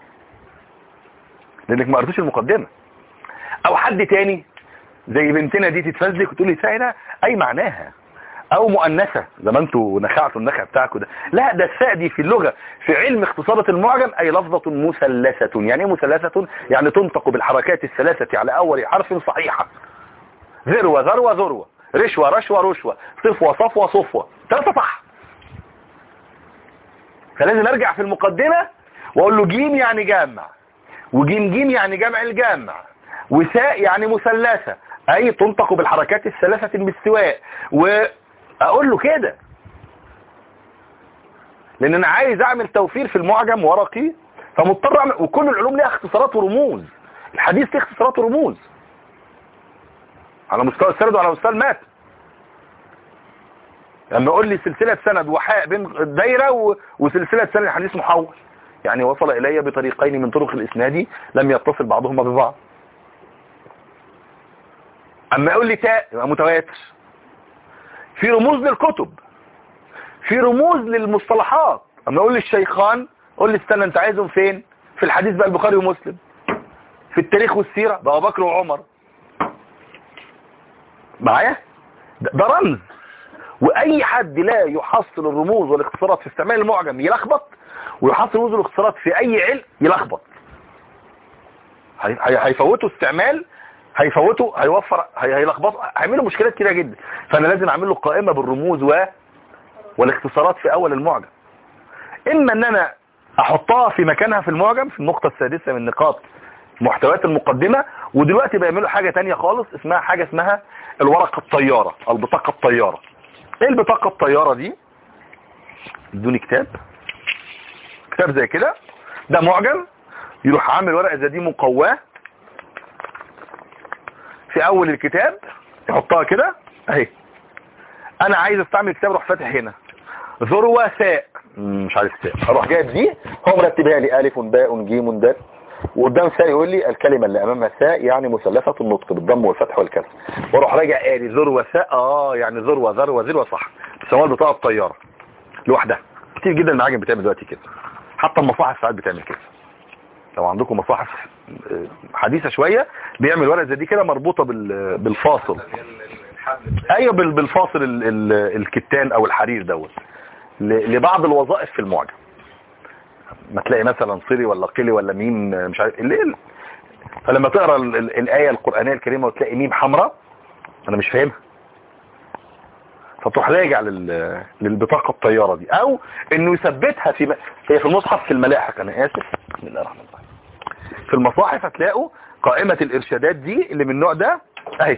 لانك ما قريتوش المقدمة او حد تاني زي بنتنا دي تتفزلك وتقول لي ساعنا اي معناها او مؤنثة زي ما انتوا نخعتوا النخع بتاعكم ده لا ده الساء دي في اللغة في علم اختصارة المعجم اي لفظة مثلثة يعني ايه مثلثة يعني تنطق بالحركات الثلاثة على اول حرف صحيحة ذروة ذروة ذروة رشوة رشوة رشوة صفوة صفوة صفوة ثلاثة صح فلازم ارجع في المقدمة واقول له جيم يعني جامع وجيم جيم يعني جمع الجامع وساء يعني مثلثة اي تنطق بالحركات الثلاثة باستواء واقول له كده لان انا عايز اعمل توفير في المعجم ورقي فمضطر اعمل وكل العلوم ليها اختصارات ورموز الحديث ليه اختصارات ورموز على مستوى السند وعلى مستوى المات لما يقول لي سلسلة سند وحاء بين دايرة و... وسلسلة سند الحديث محول يعني وصل إلي بطريقين من طرق الإسناد لم يتصل بعضهما ببعض أما يقول لي تاء يبقى متواتر في رموز للكتب في رموز للمصطلحات أما يقول لي الشيخان قول لي استنى أنت عايزهم فين في الحديث بقى البخاري ومسلم في التاريخ والسيرة بقى أبو بكر وعمر معايا ده ده رمز واي حد لا يحصل الرموز والاختصارات في استعمال المعجم يلخبط ويحصل الرموز والاختصارات في اي علم يلخبط هي- هي- هيفوتوا استعمال هيفوتوا هيوفر هي- هيلخبطوا هيعملوا مشكلات كتيره جدا فانا لازم اعمل له قائمه بالرموز و والاختصارات في اول المعجم اما ان انا احطها في مكانها في المعجم في النقطه السادسه من نقاط محتويات المقدمة ودلوقتي بيعملوا حاجة تانية خالص اسمها حاجة اسمها الورقة الطيارة البطاقة الطيارة ايه البطاقة الطيارة دي ادوني كتاب كتاب زي كده ده معجم يروح عامل ورقة زي دي مقواه في اول الكتاب يحطها كده اهي انا عايز استعمل كتاب اروح فاتح هنا ذروة ساء مم، مش عارف ساء اروح جايب دي هو مرتبها لي الف باء جيم دال وقدام ساء يقول لي الكلمة اللي امامها ساء يعني مثلثة النطق بالضم والفتح والكسر واروح راجع قاري ذروة ساء اه يعني ذروة ذروة ذروة صح بيسموها البطاقة الطيارة لوحدها كتير جدا المعاجم بتعمل دلوقتي كده حتى المصاحف ساعات بتعمل كده لو عندكم مصاحف آه، حديثة شوية بيعمل ورقة زي دي كده مربوطة بال- بالفاصل ايوه بال- بالفاصل ال- ال- الكتان او الحرير دوت ل- لبعض الوظائف في المعجم ما تلاقي مثلا صري ولا قلي ولا ميم مش عارف اللي ال- فلما تقرا ال- ال- الايه القرانيه الكريمه وتلاقي ميم حمراء انا مش فاهمها فتروح راجع لل- للبطاقه الطياره دي او انه يثبتها في م- هي في المصحف في الملاحق انا اسف بسم الله الرحمن الرحيم في المصاحف هتلاقوا قائمه الارشادات دي اللي من النوع ده اهي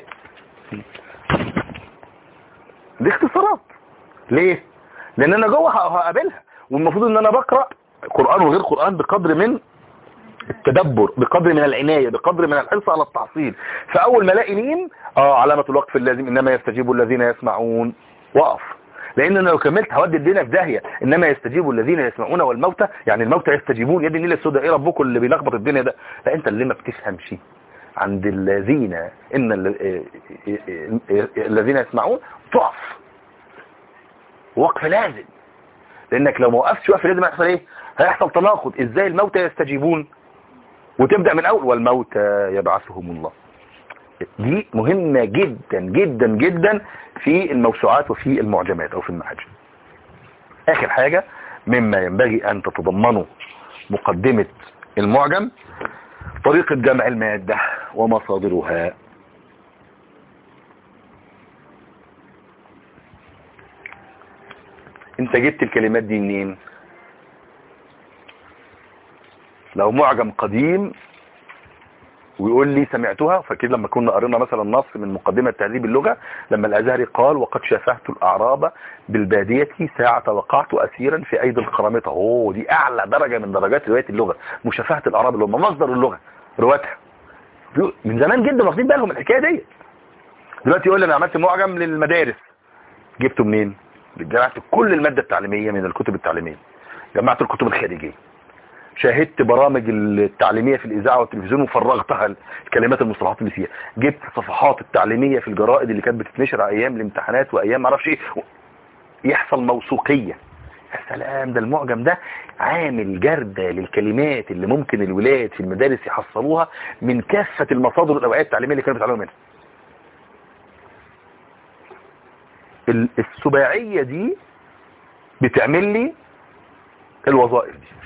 دي اختصارات ليه لان انا جوه ه- هقابلها والمفروض ان انا بقرا قران وغير قران بقدر من التدبر بقدر من العناية بقدر من الحرص على التحصيل فاول ما الاقي ميم اه علامة الوقف اللازم انما يستجيب الذين يسمعون وقف لان انا لو كملت هودي الدنيا في داهيه انما يستجيب الذين يسمعون والموتى يعني الموتى يستجيبون يد النيل السوداء ايه ربكم اللي بيلخبط الدنيا ده لا انت اللي ما بتفهمش عند الذين ان ال- إيه- إيه- إيه- الذين يسمعون تقف وقف لازم لانك لو ما وقفتش وقف لازم هيحصل ايه هيحصل تناقض ازاي الموتى يستجيبون وتبدأ من اول والموتى يبعثهم الله دي مهمة جدا جدا جدا في الموسوعات وفي المعجمات او في المعاجم اخر حاجة مما ينبغي ان تتضمنه مقدمة المعجم طريقة جمع المادة ومصادرها انت جبت الكلمات دي منين لو معجم قديم ويقول لي سمعتها فكده لما كنا قرينا مثلا نص من مقدمة تهذيب اللغة لما الازهري قال وقد شافهت الاعراب بالبادية ساعة وقعت اسيرا في ايدي القرامطة اوه دي اعلى درجة من درجات رواية اللغة مشافهة الاعراب اللي هم مصدر اللغة رواتها من زمان جدا واخدين بالهم من الحكاية دي دلوقتي يقول لي انا عملت معجم للمدارس جبته منين جمعت كل المادة التعليمية من الكتب التعليمية جمعت الكتب الخارجية شاهدت برامج التعليمية في الإذاعة والتلفزيون وفرغتها الكلمات المصطلحات اللي فيها جبت صفحات التعليمية في الجرائد اللي كانت بتتنشر أيام الامتحانات وأيام معرفش إيه يحصل موثوقية يا سلام ده المعجم ده عامل جردة للكلمات اللي ممكن الولاد في المدارس يحصلوها من كافة المصادر الأوعية التعليمية اللي كانوا بيتعلموا منها ال- السباعية دي بتعمل لي الوظائف دي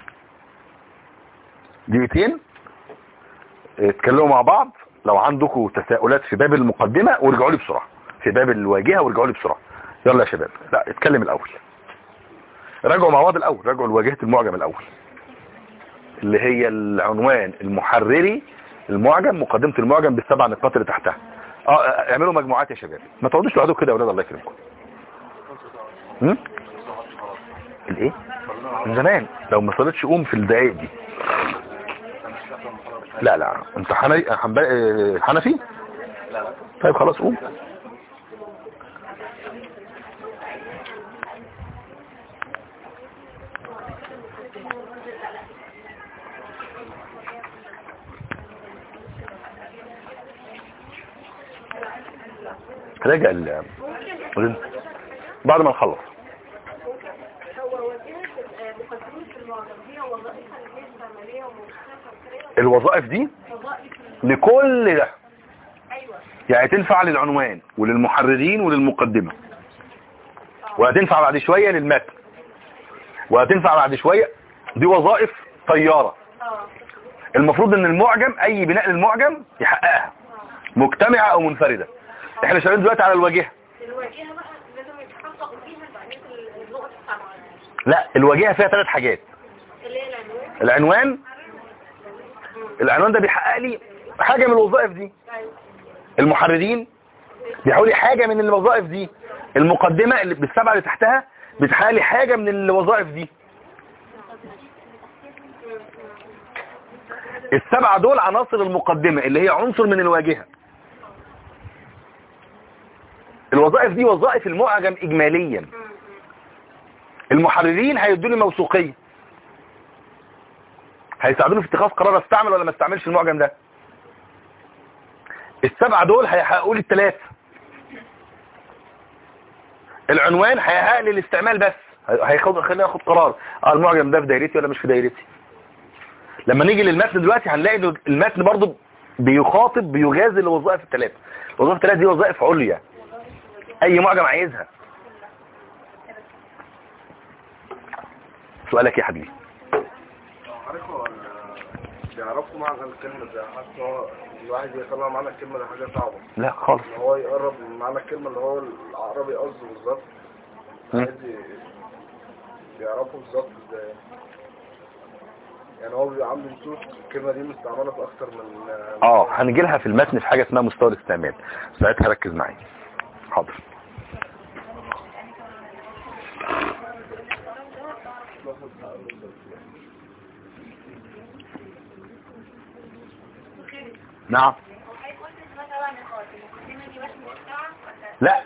دقيقتين اتكلموا مع بعض لو عندكم تساؤلات في باب المقدمة وارجعوا لي بسرعة في باب الواجهة وارجعوا لي بسرعة يلا يا شباب لا اتكلم الاول راجعوا مع بعض الاول راجعوا لواجهة المعجم الاول اللي هي العنوان المحرري المعجم مقدمة المعجم بالسبع نقاط اللي تحتها اه اعملوا مجموعات يا شباب ما تقعدوش لوحدكم كده يا اولاد الله يكرمكم هم؟ الايه من زمان لو ما صليتش قوم في الدقايق دي لا لا انت حنفي حنبل- حنفي طيب خلاص قوم راجع ال بعد ما نخلص هو وجهة مقدمة المعجم هي وظائفها اللي هي استعمالية ومختلفة وكده الوظائف دي وظائف لكل ده ايوه يعني تنفع للعنوان وللمحررين وللمقدمة وهتنفع بعد شوية للمتن وهتنفع بعد شوية دي وظائف طيارة اه المفروض ان المعجم اي بناء للمعجم يحققها مجتمعة او منفردة احنا شغالين دلوقتي على الواجهة الواجهة بقى لازم يتحقق فيها تعريف اللغة السبعة لا الواجهة فيها ثلاث حاجات اللي هي العنوان العنوان العنوان ده بيحقق لي حاجة من الوظائف دي ايوه المحررين بيحاولوا لي حاجة من الوظائف دي المقدمة اللي بالسبعة اللي تحتها بتحقق لي حاجة من الوظائف دي السبعة دول عناصر المقدمة اللي هي عنصر من الواجهة الوظائف دي وظائف المعجم إجماليا المحررين هيدوا لي موثوقية هيساعدوني في اتخاذ قرار استعمل ولا ما استعملش المعجم ده السبعة دول هيحققوا لي الثلاثة العنوان هيحقق لي الاستعمال بس هياخد خليني اخد قرار اه المعجم ده في دايرتي ولا مش في دايرتي لما نيجي للمتن دلوقتي هنلاقي إن المتن برضو بيخاطب بيجازي الوظائف الثلاثة الوظائف الثلاثة دي وظائف عليا اي معجم عايزها سؤالك يا حبيبي عارفوا ولا بيعرفوا معنى الكلمة ده حتى هو الواحد يطلع معنى الكلمة ده حاجة صعبة لا خالص ان هو يقرب من معنى الكلمة اللي هو العربي قصده بالظبط مم. عادي بيعرفوا بالظبط ازاي يعني هو بيبقى عنده نصوص الكلمة دي مستعملة في أكتر من اه هنجي لها في المتن في حاجة اسمها مستوى الاستعمال ساعتها ركز معايا حاضر نعم لا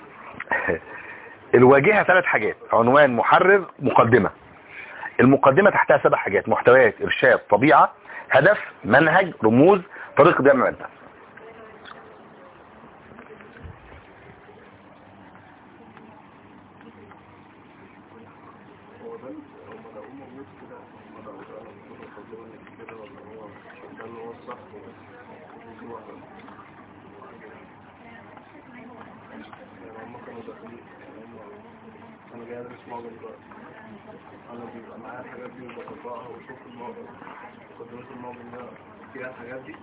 الواجهة ثلاث حاجات عنوان محرر مقدمة المقدمة تحتها سبع حاجات محتويات إرشاد طبيعة هدف منهج رموز طريقة جمع مادة يعني هم كانوا داخلين يعني هم انا جاي ادرس معجم دلوقتي انا بيبقى معايا الحاجات دي وبطبقها واشوف المعجم مقدمات المعجم ده فيها الحاجات دي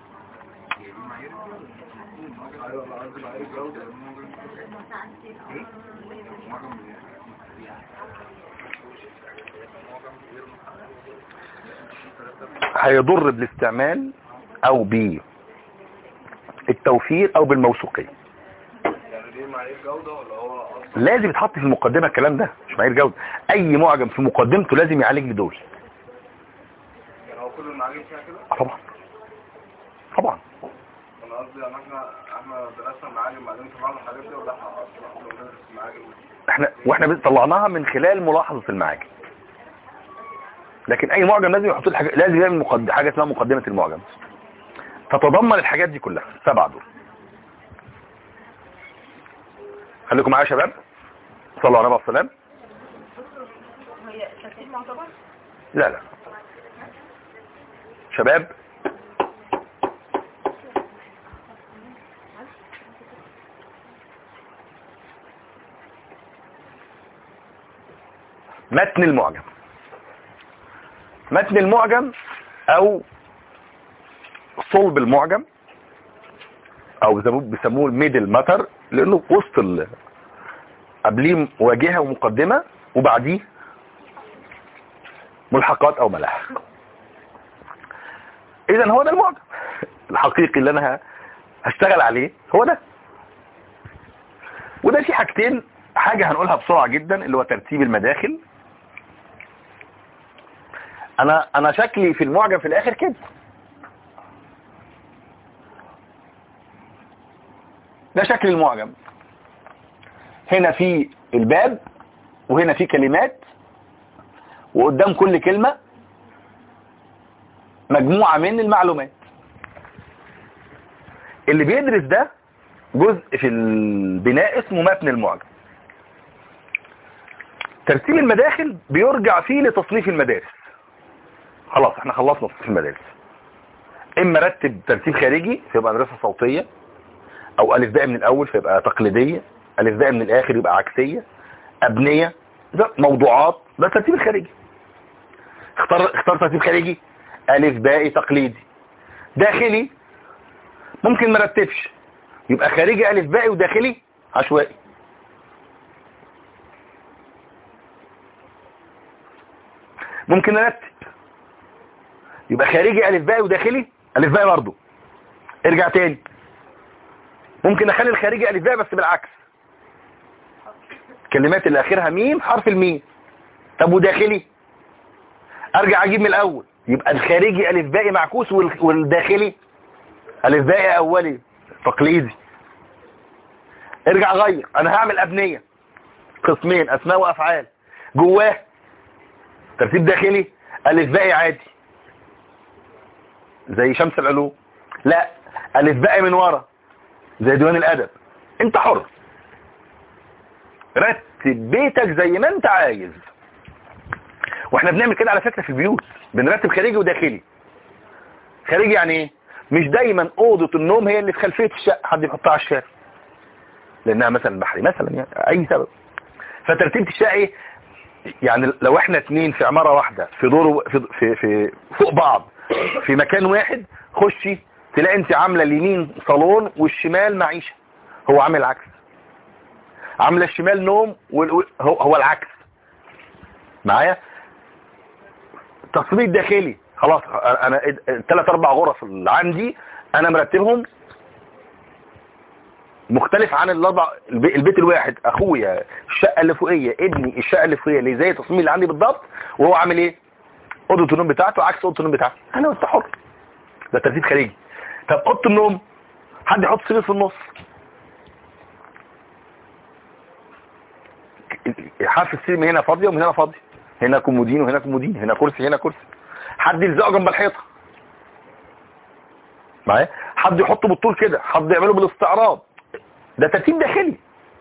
ايوه انا عندي معايا الجودة هيضر بالاستعمال او بالتوفير او بالموثوقيه يعني دي معايير جودة ولا هو اصلا لازم يتحط في المقدمه الكلام ده مش معايير جوده اي معجم في مقدمته لازم يعالج بدول يعني هو كل المعاجم فيها كده آه طبعا طبعا انا قصدي ان احنا احنا درسنا المعاجم بعدين طلعنا الحاجات دي ولا احنا اصلا احنا بندرس المعاجم احنا واحنا طلعناها من خلال ملاحظه المعاجم لكن اي معجم لازم يحط له حاجه لازم يعمل مقد... حاجه اسمها مقدمه المعجم تتضمن الحاجات دي كلها السبعه دول خليكم معايا يا شباب صلوا على النبي عليه السلام هي ترتيب معتبر لا لا شباب متن المعجم متن المعجم او صلب المعجم او بيسموه- بيسموه الميدل ماتر لانه في وسط ال- قبليه واجهه ومقدمه وبعديه ملحقات او ملاحق اذا هو ده المعجم الحقيقي اللي انا ه- هشتغل عليه هو ده وده في حاجتين حاجة هنقولها بسرعة جدا اللي هو ترتيب المداخل انا انا شكلي في المعجم في الاخر كده ده شكل المعجم هنا في الباب وهنا في كلمات وقدام كل كلمة مجموعة من المعلومات اللي بيدرس ده جزء في البناء اسمه متن المعجم ترتيب المداخل بيرجع فيه لتصنيف المدارس خلاص احنا خلصنا تصنيف المدارس اما رتب ترتيب خارجي فيبقى مدرسة صوتية او الف باء من الاول فيبقى تقليدية الف باء من الاخر يبقى عكسية ابنية ده موضوعات ده الترتيب الخارجي اختار اختار ترتيب خارجي الف باء تقليدي داخلي ممكن ما رتبش يبقى خارجي الف باء وداخلي عشوائي ممكن ارتب يبقى خارجي الف باء وداخلي الف باء برضه ارجع تاني ممكن اخلي الخارجي الف باء بس بالعكس الكلمات اللي اخرها ميم حرف الميم طب وداخلي ارجع اجيب من الاول يبقى الخارجي الف باء معكوس وال- والداخلي الف باء اولي تقليدي ارجع غير انا هعمل ابنية قسمين اسماء وافعال جواه ترتيب داخلي الف باء عادي زي شمس العلوم لا الف باء من ورا زي ديوان الادب انت حر رتب بيتك زي ما انت عايز واحنا بنعمل كده على فكرة في البيوت بنرتب خارجي وداخلي خارجي يعني ايه مش دايما اوضة النوم هي اللي في خلفية الشقة حد يحطها على الشارع لانها مثلا بحري مثلا يعني اي سبب فترتيبة الشقة ايه يعني لو احنا اتنين في عمارة واحدة في دور في, في, في فوق بعض في مكان واحد خشي تلاقي انت عاملة اليمين صالون والشمال معيشة هو عامل العكس عاملة الشمال نوم وال- هو, هو العكس معايا تصميم داخلي خلاص انا ثلاث اربع غرف اللي عندي انا مرتبهم مختلف عن الاربع الب- البيت الواحد اخويا الشقه اللي فوقيه ابني الشقه اللي فوقيه اللي زي التصميم اللي عندي بالضبط وهو عامل ايه اوضه النوم بتاعته عكس اوضه النوم بتاعتي انا وانت حر ده ترتيب خارجي طب اوضه النوم حد يحط سرير في النص حرف السرير من هنا فاضيه ومن هنا فاضيه هنا كومودين وهنا كومودين هنا كرسي هنا كرسي حد يلزقه جنب الحيطه معايا حد يحطه بالطول كده حد يعمله بالاستعراض ده ترتيب داخلي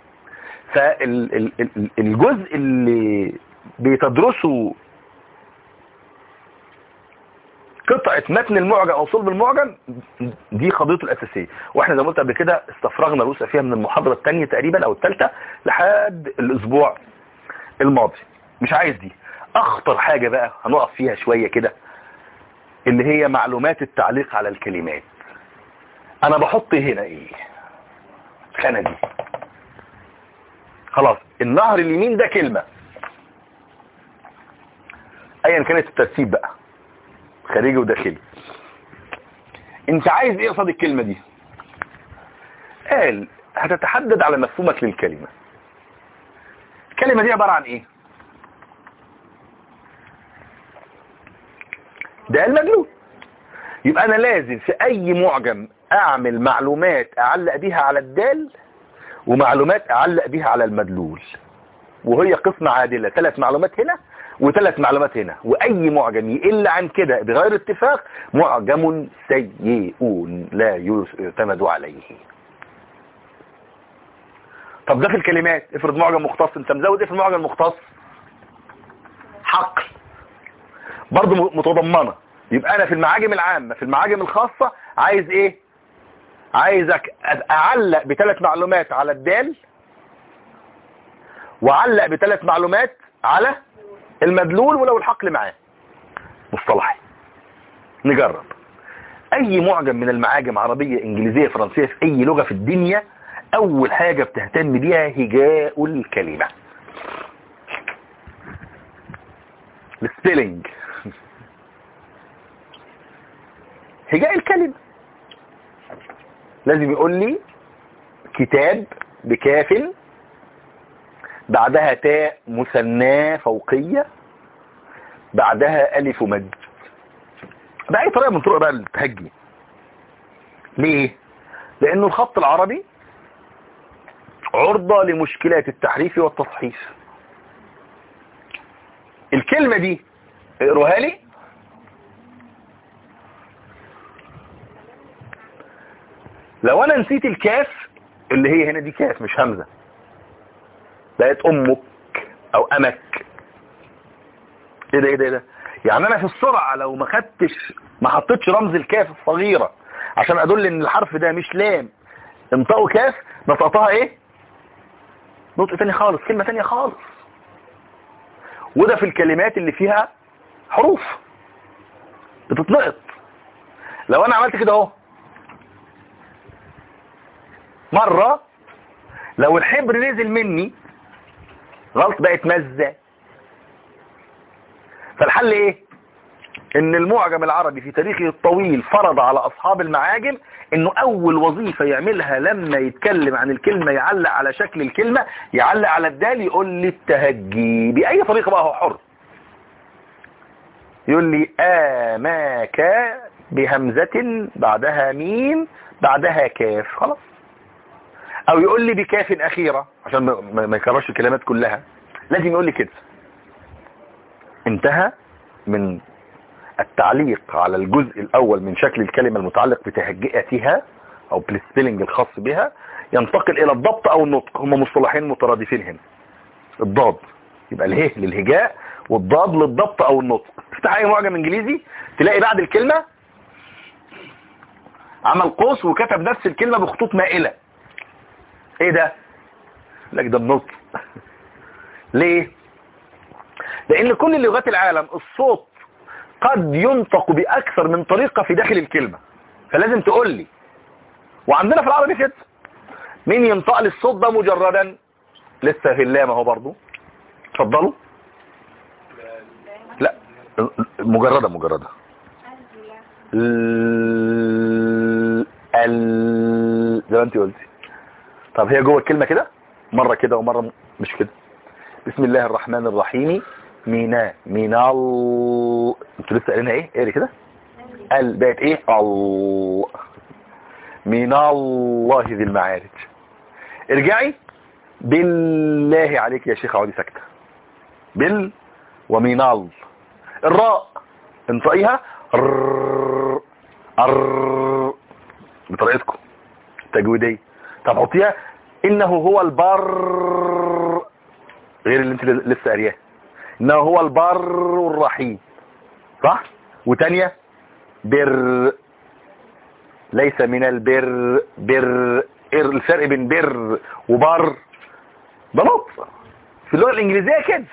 فالجزء اللي بتدرسه قطعة متن المعجم او صلب المعجم دي قضيته الاساسية واحنا زي ما قلت قبل كده استفرغنا الوسع فيها من المحاضرة الثانية تقريبا او الثالثة لحد الاسبوع الماضي مش عايز دي اخطر حاجة بقى هنقف فيها شوية كده اللي هي معلومات التعليق على الكلمات انا بحط هنا ايه الخانة دي خلاص النهر اليمين ده كلمة ايا كانت الترتيب بقى خارجي وداخلي انت عايز ايه قصاد الكلمة دي قال هتتحدد على مفهومك للكلمة الكلمة دي عبارة عن ايه ده المدلول يبقى انا لازم في اي معجم اعمل معلومات اعلق بيها على الدال ومعلومات اعلق بيها على المدلول وهي قسمة عادلة ثلاث معلومات هنا وثلاث معلومات هنا واي معجم يقل عن كده بغير اتفاق معجم سيء لا يعتمد عليه طب ده في الكلمات افرض معجم مختص انت مزود ايه في المعجم المختص حقل برضه متضمنة يبقى انا في المعاجم العامة في المعاجم الخاصة عايز ايه عايزك اعلق بثلاث معلومات على الدال وعلق بثلاث معلومات على المدلول ولو الحقل معاه مصطلحي نجرب اي معجم من المعاجم عربية انجليزية فرنسية في اي لغة في الدنيا اول حاجة بتهتم بيها هجاء الكلمة السبيلنج هجاء الكلمة لازم يقول لي كتاب بكاف بعدها تاء مثناه فوقية بعدها ألف مد بأي طريقة من طرق بقى التهجي ليه؟ لأنه الخط العربي عرضة لمشكلات التحريف والتصحيف الكلمة دي اقروها لي لو انا نسيت الكاف اللي هي هنا دي كاف مش همزة بقت امك او امك ايه ده ايه ده ايه ده يعني انا في السرعة لو ما خدتش ما حطيتش رمز الكاف الصغيرة عشان ادل ان الحرف ده مش لام انطقوا كاف نطقتها ايه نطق تاني خالص كلمة تانية خالص وده في الكلمات اللي فيها حروف بتتنقط لو انا عملت كده اهو مرة لو الحبر نزل مني غلط بقت مزة فالحل ايه ان المعجم العربي في تاريخه الطويل فرض على اصحاب المعاجم انه اول وظيفة يعملها لما يتكلم عن الكلمة يعلق على شكل الكلمة يعلق على الدال يقول لي التهجي باي طريقة بقى هو حر يقول لي آماك بهمزة بعدها ميم بعدها كاف خلاص او يقول لي بكاف اخيرة عشان ما يكررش الكلمات كلها لازم يقول لي كده انتهى من التعليق على الجزء الاول من شكل الكلمة المتعلق بتهجئتها او بالسبيلنج الخاص بها ينتقل الى الضبط او النطق هم مصطلحين مترادفين هنا الضاد يبقى اله للهجاء والضاد للضبط او النطق تفتح اي معجم انجليزي تلاقي بعد الكلمة عمل قوس وكتب نفس الكلمة بخطوط مائلة ايه ده لك ده النطق ليه لان كل لغات العالم الصوت قد ينطق باكثر من طريقة في داخل الكلمة فلازم تقول لي وعندنا في العربي كده مين ينطق لي الصوت ده مجردا لسه في اللام اهو برضو اتفضلوا لا مجردة مجردة ال ال زي ما انت قلتي طب هي جوه الكلمة كده مرة كده ومرة مش كده بسم الله الرحمن الرحيم مينا مينا ال... انتوا لسه قايلينها ايه اقري كده ال بقت ايه ال من الله ذي المعارج ارجعي بالله عليك يا شيخ عودي ساكته بال ومينال الراء انطقيها ر ر بطريقتكم تجويديه طب حطيها انه هو البر غير اللي انت لسه قارياه انه هو البر الرحيم صح وتانية بر ليس من البر بر إر- الفرق بين بر وبر ده نطق في اللغة الإنجليزية كده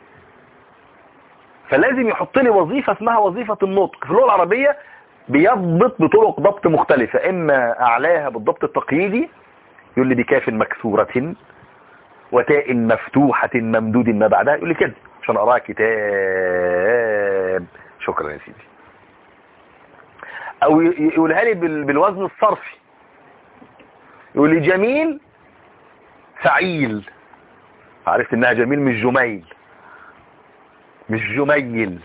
فلازم يحط لي وظيفة اسمها وظيفة النطق في اللغة العربية بيضبط بطرق ضبط مختلفة إما أعلاها بالضبط التقييدي يقول لي بكاف مكسورة وتاء مفتوحة ممدود ما بعدها يقول لي كده عشان أقرأ كتاب شكرا يا سيدي أو ي- يقولها لي بال- بالوزن الصرفي يقول لي جميل فعيل عرفت انها جميل مش جميل مش جميل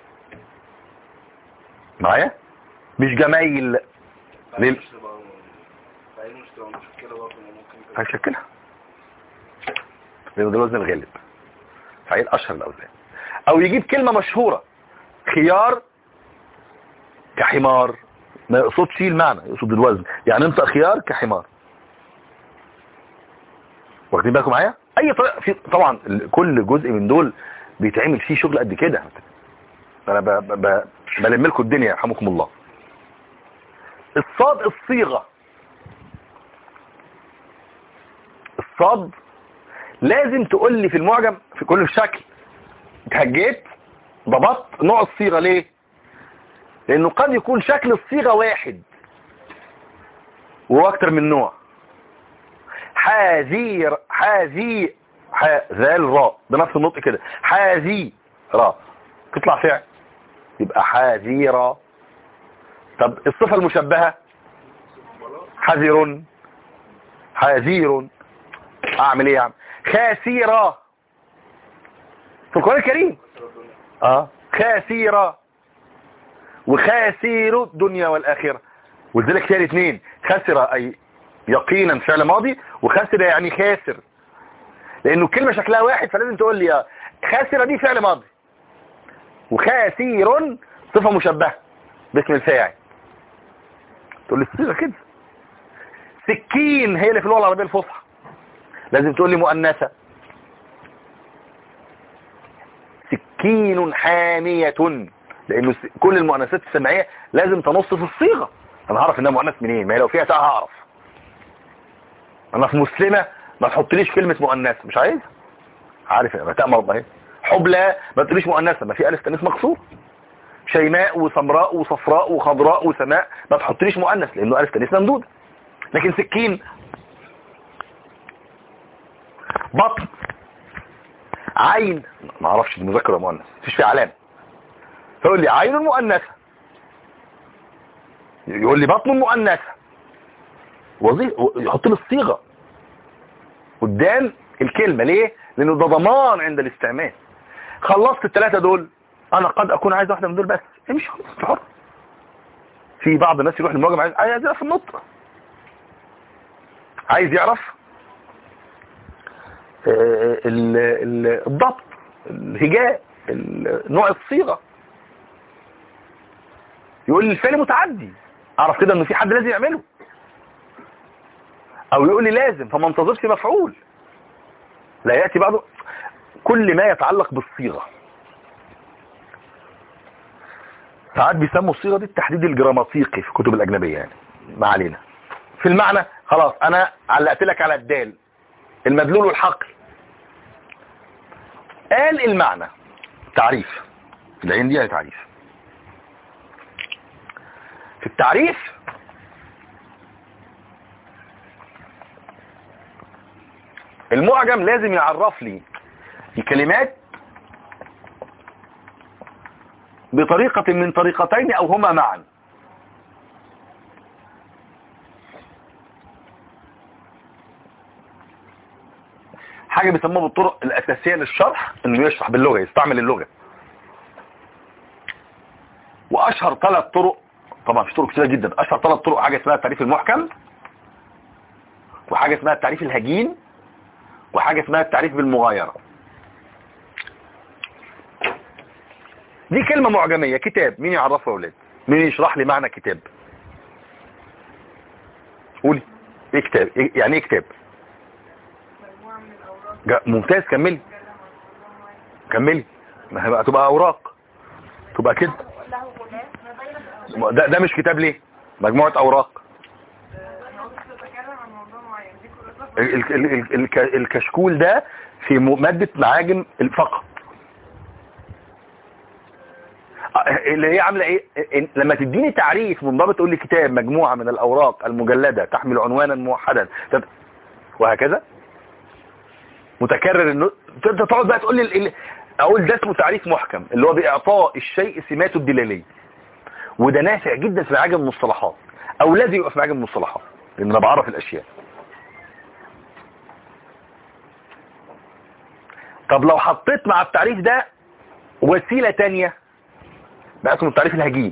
معايا مش جميل ليه؟ مش تبقى بعدين مش تبقى مشكلة برضه ممكن هشكلها لانه ده الوزن الغالب فعيل اشهر الاوزان او يجيب كلمة مشهورة خيار كحمار ما يقصدش المعنى يقصد الوزن يعني انت خيار كحمار واخدين بالكم معايا اي طريقة في طبعا ال- كل جزء من دول بيتعمل فيه شغل قد كده انا ب... ب... ب... بلم لكم الدنيا يرحمكم الله الصاد الصيغة الصاد لازم تقول لي في المعجم في كل شكل اتهجيت ضبطت نوع الصيغة ليه لانه قد يكون شكل الصيغة واحد وهو اكتر من نوع حازير حازي ح... ذال راء بنفس النطق كده حازي راء تطلع فعل يبقى حازيرة طب الصفة المشبهة حذر حذير اعمل ايه يا عم خاسيرة في القرآن الكريم اه خاسيرة وخاسير الدنيا والآخرة ولذلك فيها الاثنين خسر اي يقينا فعل ماضي وخسر يعني خاسر لانه الكلمة شكلها واحد فلازم تقول لي آه، خاسرة دي فعل ماضي وخاسير صفة مشبهة باسم الفاعل تقول لي الصيغة كده سكين هي اللي في اللغة العربية الفصحى لازم تقول لي مؤنثة سكين حامية لانه س- كل المؤنثات السمعية لازم تنص في الصيغة انا هعرف انها مؤنث منين ما هي لو فيها تاء هعرف انا في مسلمة ما تحطليش كلمة مؤنث مش عايز عارف ما تاء مرضى اهي حبلى ما تقوليش مؤنثة ما في الف تانيث مكسور شيماء وسمراء وصفراء وخضراء وسماء ما تحطليش مؤنث لانه الف تانيث ممدود لكن سكين بطن عين ما اعرفش دي مذكر ولا مؤنث مفيش فيها علامه فيقول لي عين مؤنثه يقول لي بطن مؤنثه وظيفه يحط لي الصيغه قدام الكلمه ليه لانه ده ضمان عند الاستعمال خلصت الثلاثه دول انا قد اكون عايز واحده من دول بس امشي خلاص انت حر في بعض الناس يروح للمراجع عايز عايز يعرف النطق عايز يعرف آه، ال- ال- الضبط الهجاء ال- نوع الصيغة يقول لي الفعل متعدي اعرف كده انه في حد لازم يعمله او يقول لي لازم فما انتظرش مفعول لا يأتي بعده كل ما يتعلق بالصيغة ساعات بيسموا الصيغة دي التحديد الجراماتيقي في الكتب الأجنبية يعني ما علينا في المعنى خلاص أنا علقت لك على الدال المدلول والحقل قال المعنى تعريف العين دي يعني تعريف في التعريف المعجم لازم يعرف لي الكلمات بطريقة من طريقتين او هما معا حاجة بيسموها بالطرق الاساسية للشرح انه يشرح باللغة يستعمل اللغة واشهر ثلاث طرق طبعا في طرق كتيرة جدا اشهر ثلاث طرق حاجة اسمها التعريف المحكم وحاجة اسمها التعريف الهجين وحاجة اسمها التعريف بالمغايرة دي كلمة معجمية كتاب مين يعرفها يا اولاد مين يشرح لي معنى كتاب قولي ايه كتاب إيه يعني ايه كتاب جا- ممتاز كملي كملي ما هي بقى تبقى اوراق تبقى كده له غلاف ده, ده مش كتاب ليه مجموعة اوراق بتكلم عن موضوع معين دي كلها ال- ال- ال- ال- الك- الكشكول ده في م- مادة معاجم فقط آه، اللي هي عاملة ايه إن- لما تديني تعريف منضبط تقول لي كتاب مجموعة من الاوراق المجلدة تحمل عنوانا موحدا تت- وهكذا متكرر انه تقدر تقعد بقى تقول لي ال- ال- اقول ده اسمه تعريف محكم اللي هو باعطاء الشيء سماته الدلاليه وده نافع جدا في معاجم المصطلحات او لازم يبقى في معاجم المصطلحات لان انا بعرف الاشياء طب لو حطيت مع التعريف ده وسيلة تانية بقى اسمه التعريف الهجين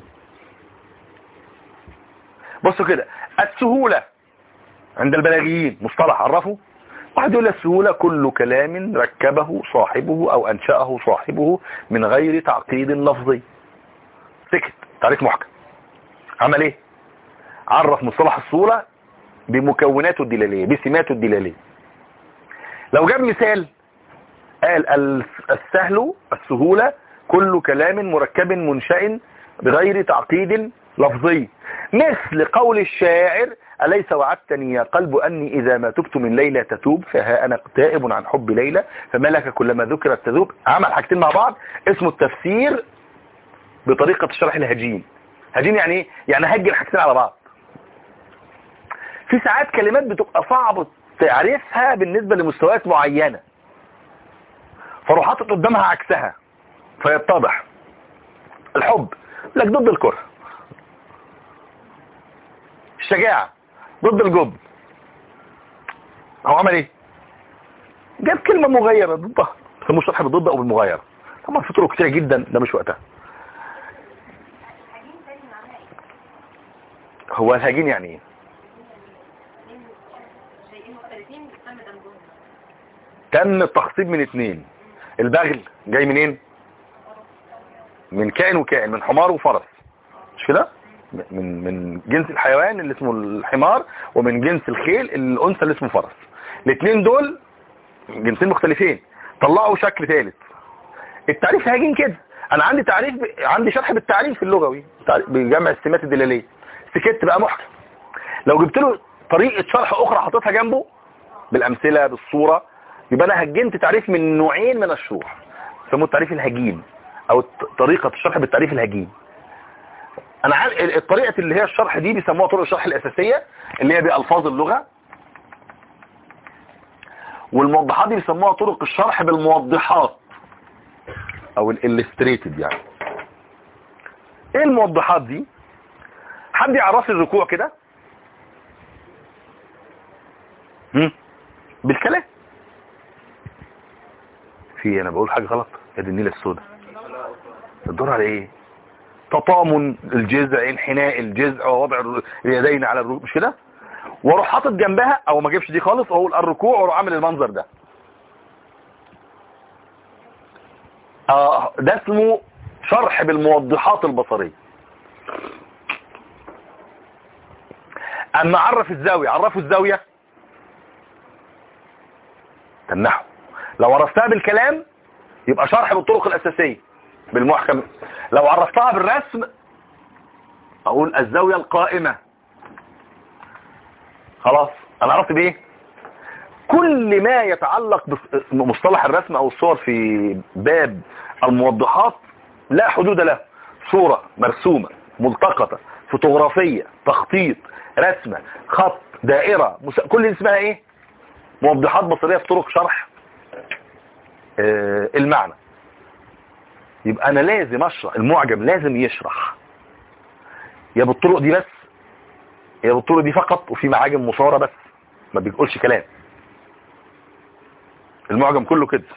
بصوا كده السهولة عند البلاغيين مصطلح عرفه واحد يقول السهولة كل كلام ركبه صاحبه او انشأه صاحبه من غير تعقيد لفظي سكت تعريف محكم عمل ايه عرف مصطلح السهولة بمكوناته الدلالية بسماته الدلالية لو جاب مثال قال ال- السهل السهولة كل كلام مركب منشأ بغير تعقيد لفظي مثل قول الشاعر أليس وعدتني يا قلب أني إذا ما تبت من ليلى تتوب فها أنا تائب عن حب ليلى فما لك كلما ذكرت تذوب عمل حاجتين مع بعض اسمه التفسير بطريقة الشرح الهجين هجين يعني ايه؟ يعني هجي الحاجتين على بعض في ساعات كلمات بتبقى صعب تعرفها بالنسبة لمستويات معينة فروح حاطط قدامها عكسها فيتضح الحب لك ضد الكره الشجاعة ضد الجبن هو عمل ايه جاب كلمة مغيرة ضدها سموه شرح بالضد او بالمغايرة طبعا في طرق كتير جدا ده مش وقتها الهجين تاني معناه ايه؟ هو الهجين يعني ايه شيئين مختلفين تم دمجهم تم التخصيب من اتنين البغل جاي منين من كائن وكائن من حمار وفرس مش كده من من جنس الحيوان اللي اسمه الحمار ومن جنس الخيل الانثى اللي اسمه فرس الاثنين دول جنسين مختلفين طلعوا شكل ثالث التعريف هاجين كده انا عندي تعريف ب... عندي شرح بالتعريف اللغوي تعريف بجمع السمات الدلاليه سكت بقى محكم لو جبت له طريقه شرح اخرى حطيتها جنبه بالامثله بالصوره يبقى انا هجنت تعريف من نوعين من الشروح يسموه التعريف الهجين او الط- طريقه الشرح بالتعريف الهجين انا عارف ال- الطريقه اللي هي الشرح دي بيسموها طرق الشرح الاساسيه اللي هي بالفاظ اللغه والموضحات دي بيسموها طرق الشرح بالموضحات او الالستريتد يعني ايه الموضحات دي حد يعرف لي الركوع كده هم؟ بالكلام في انا بقول حاجه غلط يا دي النيله السوداء الدور على ايه تطامن الجذع انحناء الجذع ووضع الر- اليدين على الركوع مش كده واروح حاطط جنبها او ما اجيبش دي خالص واقول الركوع واروح عامل المنظر ده اه ده اسمه شرح بالموضحات البصريه اما عرف الزاويه عرفوا الزاويه النحو لو عرفتها بالكلام يبقى شرح بالطرق الاساسيه بالمحكم لو عرفتها بالرسم اقول الزاويه القائمه خلاص انا عرفت بايه كل ما يتعلق بمصطلح الرسم او الصور في باب الموضحات لا حدود له صورة مرسومة ملتقطة فوتوغرافية تخطيط رسمة خط دائرة مس... كل دي اسمها ايه موضحات بصرية في طرق شرح آه المعنى يبقى انا لازم اشرح المعجم لازم يشرح يا بالطرق دي بس يا بالطرق دي فقط وفي معاجم مصارة بس ما بيقولش كلام المعجم كله كده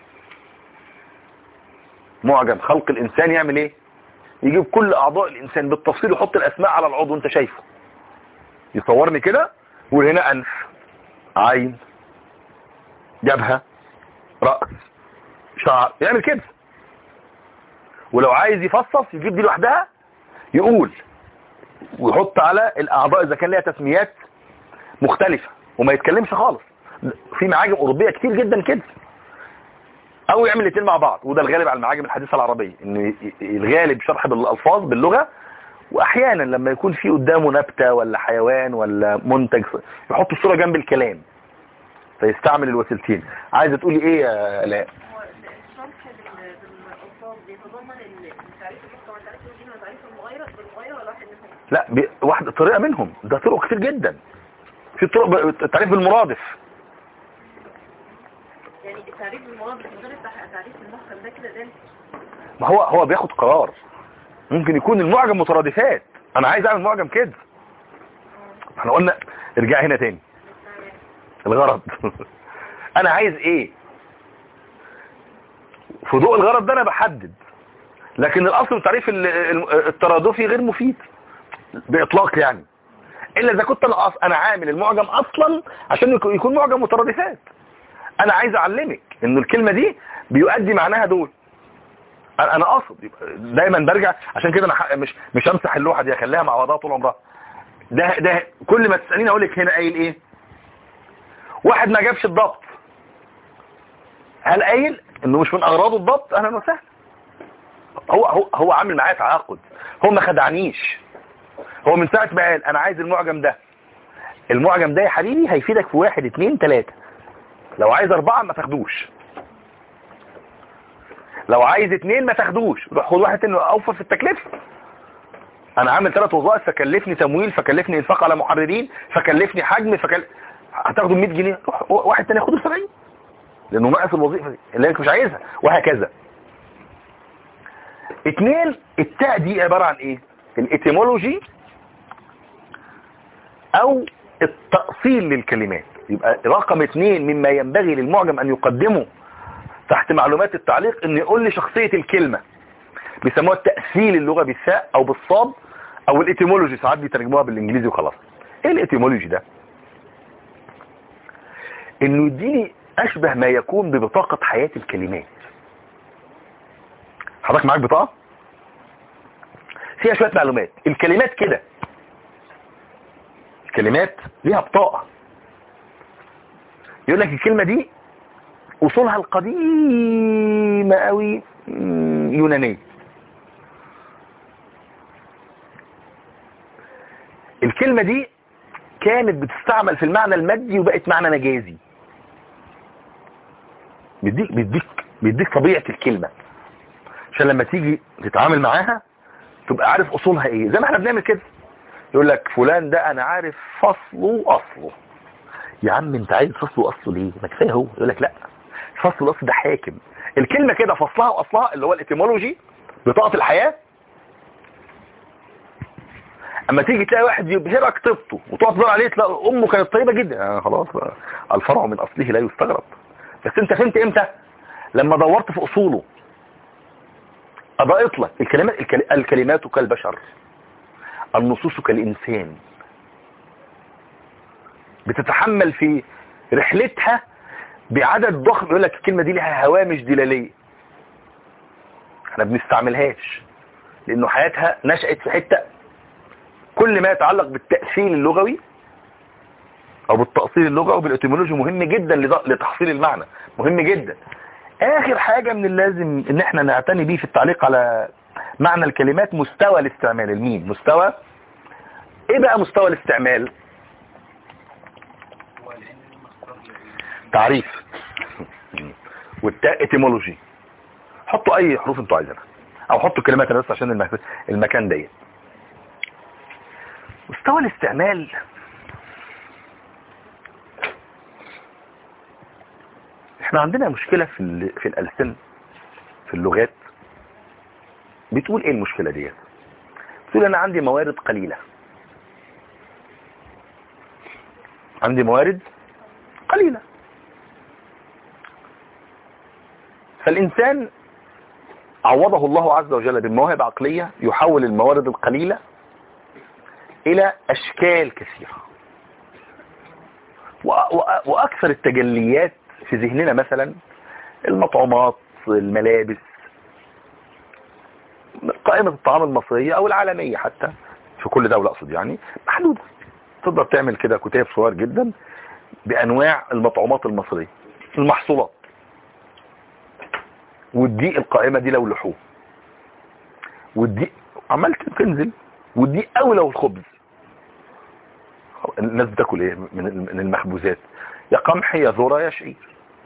معجم خلق الانسان يعمل ايه يجيب كل اعضاء الانسان بالتفصيل ويحط الاسماء على العضو انت شايفه يصورني كده وهنا انف عين جبهة رأس شعر يعمل كده ولو عايز يفصص يجيب دي لوحدها يقول ويحط على الاعضاء اذا كان ليها تسميات مختلفة وما يتكلمش خالص في معاجم اوروبيه كتير جدا كده او يعمل الاثنين مع بعض وده الغالب على المعاجم الحديثه العربيه ان الغالب شرح بالالفاظ باللغه واحيانا لما يكون في قدامه نبتة ولا حيوان ولا منتج يحط الصورة جنب الكلام فيستعمل الوسيلتين عايزة تقولي ايه يا الاء هو الشرح بال- بالألفاظ بيتضمن ال- تعريف اللغة وتعريف الدين وتعريف المغايرة بالمغايرة ولا واحد منهم؟ لا بي- واحدة طريقة منهم ده طرق كتير جدا في طرق ب- التعريف بالمرادف يعني التعريف بالمراد من غير التح- تعريف المحكم ده كده ده ما هو هو بياخد قرار ممكن يكون المعجم مترادفات انا عايز اعمل معجم كده احنا قلنا ارجع هنا تاني الغرض انا عايز ايه في ضوء الغرض ده انا بحدد لكن الاصل التعريف ال- ال- الترادفي غير مفيد باطلاق يعني الا اذا كنت انا أص- انا عامل المعجم اصلا عشان يكون- يكون معجم مترادفات انا عايز اعلمك ان الكلمة دي بيؤدي معناها دول انا أنا اقصد يبقى دايما برجع عشان كده انا ح- مش مش همسح اللوحه دي اخليها مع بعضها طول عمرها ده ده كل ما تساليني اقول لك هنا قايل ايه واحد ما جابش الضبط هل قايل انه مش من اغراضه الضبط اهلا وسهلا هو هو هو عامل معايا تعاقد هو ما خدعنيش هو من ساعه ما قال انا عايز المعجم ده المعجم ده يا حبيبي هيفيدك في واحد اتنين تلاته لو عايز اربعه ما تاخدوش لو عايز اتنين ما تاخدوش روح خد واحد تاني اوفر في التكلفه انا عامل ثلاث وظائف فكلفني تمويل فكلفني انفاق على محررين فكلفني حجم فكل هتاخده 100 جنيه روح واحد تاني ياخده 70 لانه ناقص الوظيفه دي اللي انت مش عايزها وهكذا اتنين التاء دي عباره عن ايه الاتيمولوجي او التأصيل للكلمات يبقى رقم اتنين مما ينبغي للمعجم ان يقدمه تحت معلومات التعليق ان يقول لي شخصية الكلمة بيسموها التأثيل اللغة بالثاء او بالصاد او الاتيمولوجي ساعات بيترجموها بالانجليزي وخلاص ايه الاتيمولوجي ده انه يديني اشبه ما يكون ببطاقة حياة الكلمات حضرتك معاك بطاقة فيها شوية معلومات الكلمات كده الكلمات ليها بطاقة يقول لك الكلمة دي اصولها القديمة قوي مم، يونانية الكلمة دي كانت بتستعمل في المعنى المادي وبقت معنى مجازي بيديك بيديك بيديك طبيعة الكلمة عشان لما تيجي تتعامل معاها تبقى عارف اصولها ايه زي ما احنا بنعمل كده يقول لك فلان ده انا عارف فصله واصله يا عم انت عايز فصله واصله ليه ما كفايه هو يقول لك لا فصل واصل ده حاكم الكلمة كده فصلها واصلها اللي هو الاتيمولوجي بطاقة الحياة اما تيجي تلاقي واحد يبهرك طيبته وتقعد تدور عليه تلاقي امه كانت طيبة جدا آه خلاص بقى. الفرع من اصله لا يستغرب بس انت فهمت امتى لما دورت في اصوله اضاءت لك الكلمات الكل- الكلمات كالبشر النصوص كالانسان بتتحمل في رحلتها بعدد ضخم يقول لك الكلمة دي لها هوامش دلالية احنا بنستعملهاش لانه حياتها نشأت في حتة كل ما يتعلق بالتأثير اللغوي او بالتأصيل اللغوي وبالاتيمولوجي مهم جدا لض- لتحصيل المعنى مهم جدا اخر حاجة من اللازم ان احنا نعتني بيه في التعليق على معنى الكلمات مستوى الاستعمال المين مستوى ايه بقى مستوى الاستعمال تعريف والتاء اتيمولوجي حطوا اي حروف انتوا عايزينها او حطوا كلمات بس عشان المك- المكان ده مستوى الاستعمال احنا عندنا مشكلة في ال- في الألسن في اللغات بتقول ايه المشكلة دي بتقول انا عندي موارد قليلة عندي موارد قليلة فالإنسان عوضه الله عز وجل بمواهب عقلية يحول الموارد القليلة إلى أشكال كثيرة وأ- وأ- وأكثر التجليات في ذهننا مثلا المطعومات الملابس قائمة الطعام المصرية أو العالمية حتى في كل دولة أقصد يعني محدودة تقدر تعمل كده كتاب صغير جدا بأنواع المطعومات المصرية المحصولات والدقيق القائمة دي لو لحوم والدقيق عملت تنزل ودي اولى والخبز الناس بتاكل ايه من من المخبوزات يا قمح يا ذره يا شعير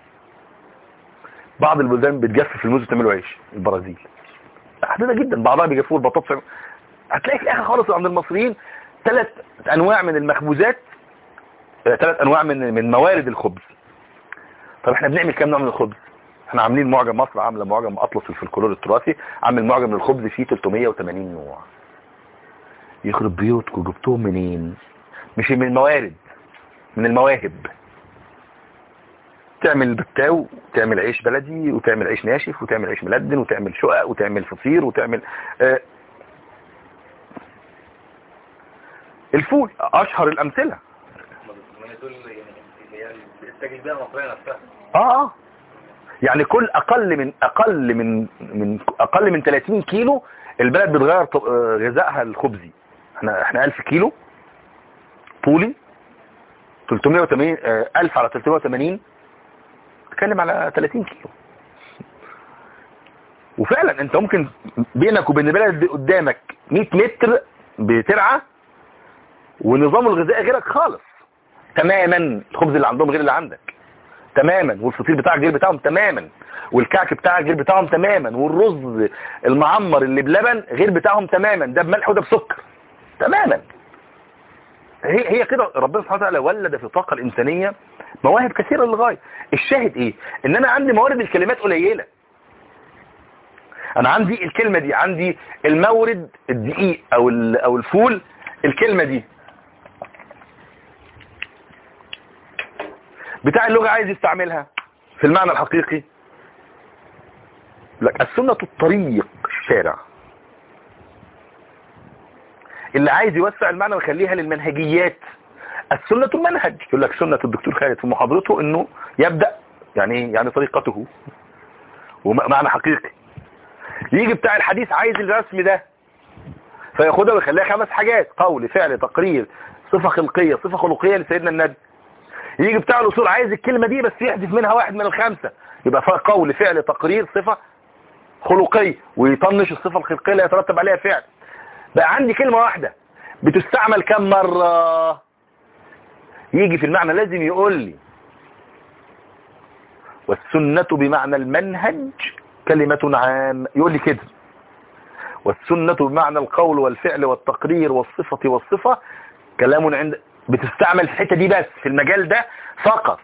بعض البلدان بتجفف الموز وتعمله عيش البرازيل محدوده جدا بعضها بيجففوا البطاطس هتلاقي في الاخر خالص عند المصريين ثلاث انواع من المخبوزات ثلاث انواع من من موارد الخبز طب احنا بنعمل كام نوع من الخبز احنا عاملين معجم مصر عامله معجم اطلس الفلكلور التراثي عامل معجم الخبز فيه 380 نوع يخرب بيوتكم جبتوهم منين مش من الموارد من المواهب تعمل بتاو تعمل عيش بلدي وتعمل عيش ناشف وتعمل عيش ملدن وتعمل شقق وتعمل فطير وتعمل آه الفول اشهر الامثله التجربة المصرية نفسها اه اه يعني كل اقل من اقل من من اقل من 30 كيلو البلد بتغير ط- آه، غذائها الخبزي احنا احنا 1000 كيلو طولي 380 آه، 1000 على 380 تتكلم على 30 كيلو وفعلا انت ممكن بينك وبين البلد دي قدامك 100 متر بترعى ونظام الغذائي غيرك خالص تماما الخبز اللي عندهم غير اللي عندك تماما والفطير بتاعك غير بتاعهم تماما والكعك بتاعك غير بتاعهم تماما والرز المعمر اللي بلبن غير بتاعهم تماما ده بملح وده بسكر تماما هي هي كده ربنا سبحانه وتعالى ولد في الطاقه الانسانيه مواهب كثيره للغايه الشاهد ايه ان انا عندي موارد الكلمات قليله انا عندي الكلمه دي عندي المورد الدقيق او ال- او الفول الكلمه دي بتاع اللغة عايز يستعملها في المعنى الحقيقي لك السنة الطريق الشارع اللي عايز يوسع المعنى ويخليها للمنهجيات السنة المنهج يقول لك سنة الدكتور خالد في محاضرته انه يبدأ يعني ايه يعني طريقته ومعنى حقيقي يجي بتاع الحديث عايز الرسم ده فياخدها ويخليها خمس حاجات قول فعل تقرير صفة خلقية صفة خلقية لسيدنا النبي يجي بتاع الاصول عايز الكلمة دي بس يحذف منها واحد من الخمسة يبقى فيها قول فعل تقرير صفة خلقية ويطنش الصفة الخلقية اللي يترتب عليها فعل بقى عندي كلمة واحدة بتستعمل كم مرة يجي في المعنى لازم يقول لي والسنة بمعنى المنهج كلمة عام يقول لي كده والسنة بمعنى القول والفعل والتقرير والصفة والصفة كلام عند بتستعمل في الحتة دي بس في المجال ده فقط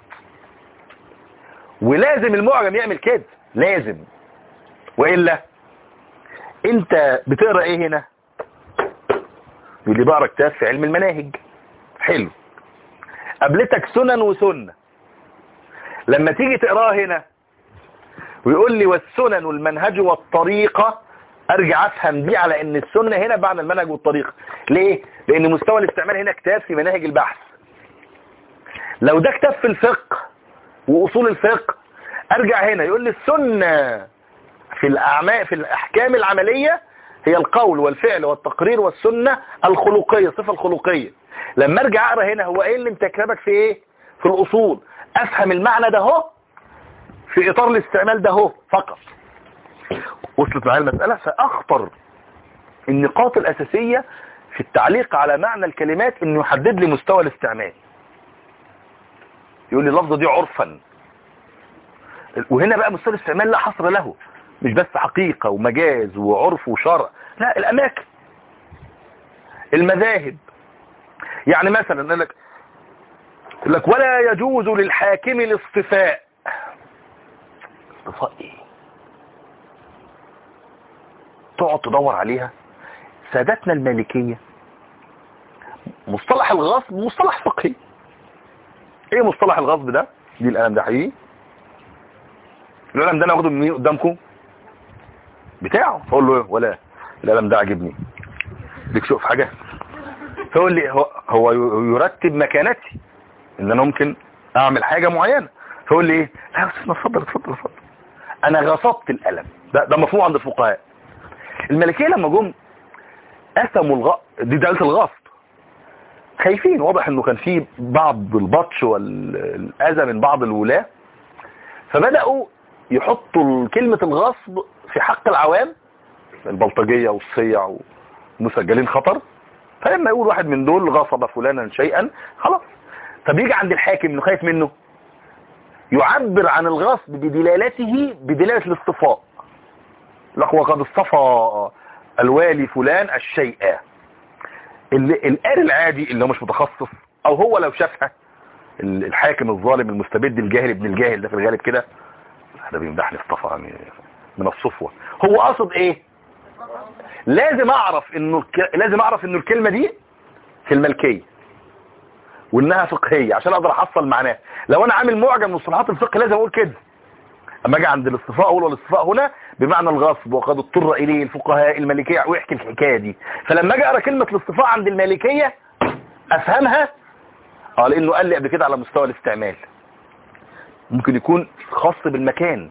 ولازم المعجم يعمل كده لازم وإلا انت بتقرأ ايه هنا يقول لي بقرا كتاب في علم المناهج حلو قابلتك سنن وسنة لما تيجي تقراه هنا ويقول لي والسنن والمنهج والطريقة ارجع افهم دي على ان السنة هنا بمعنى المنهج والطريقة ليه لان مستوى الاستعمال هنا كتاب في مناهج البحث لو ده كتاب في الفقه واصول الفقه ارجع هنا يقول لي السنة في الاعمال في الاحكام العملية هي القول والفعل والتقرير والسنة الخلقية الصفة الخلقية لما ارجع اقرا هنا هو ايه اللي متكلمك في ايه في الاصول افهم المعنى ده اهو في اطار الاستعمال ده اهو فقط وصلت معايا المسألة فاخطر النقاط الاساسية في التعليق على معنى الكلمات انه يحدد لي مستوى الاستعمال يقول لي اللفظة دي عرفا وهنا بقى مستوى الاستعمال لا حصر له مش بس حقيقة ومجاز وعرف وشرع لا الاماكن المذاهب يعني مثلا يقول لك يقول لك ولا يجوز للحاكم الاصطفاء اصطفاء ايه تقعد تدور عليها سادتنا المالكية مصطلح الغصب مصطلح فقهي ايه مصطلح الغصب ده دي القلم ده حقيقي القلم ده انا واخده من مين قدامكم بتاعه فاقول له ايه ولا القلم ده عاجبني ليك شوف حاجه فيقول لي هو, هو يرتب مكانتي ان انا ممكن اعمل حاجه معينه فيقول لي ايه لا يا استاذ اتفضل اتفضل اتفضل انا غصبت القلم ده ده مفهوم عند الفقهاء الملكيه لما جم قسموا الغ... دي دلاله الغصب خايفين واضح انه كان في بعض البطش والاذى من بعض الولاة فبدأوا يحطوا كلمة الغصب في حق العوام البلطجية والصيع ومسجلين خطر فلما يقول واحد من دول غصب فلانا شيئا خلاص طب يجي عند الحاكم انه خايف منه يعبر عن الغصب بدلالته بدلالة الاصطفاء لك وقد اصطفى الوالي فلان الشيء اللي القاري العادي اللي هو مش متخصص او هو لو شافها ال- الحاكم الظالم المستبد الجاهل ابن الجاهل ده في الغالب كده ده بيمدحني اصطفى يعني من الصفوة هو قصد ايه لازم اعرف انه الك... لازم اعرف انه الكلمة دي كلمة ملكية وانها فقهية عشان اقدر احصل معناها لو انا عامل معجم من مصطلحات الفقه لازم اقول كده اما اجي عند الاصطفاء اقول والاصطفاء هنا بمعنى الغصب وقد اضطر اليه الفقهاء المالكيه ويحكي الحكايه دي فلما اجي اقرا كلمه الاصطفاء عند المالكيه افهمها اه لانه قال لي قبل كده على مستوى الاستعمال ممكن يكون خاص بالمكان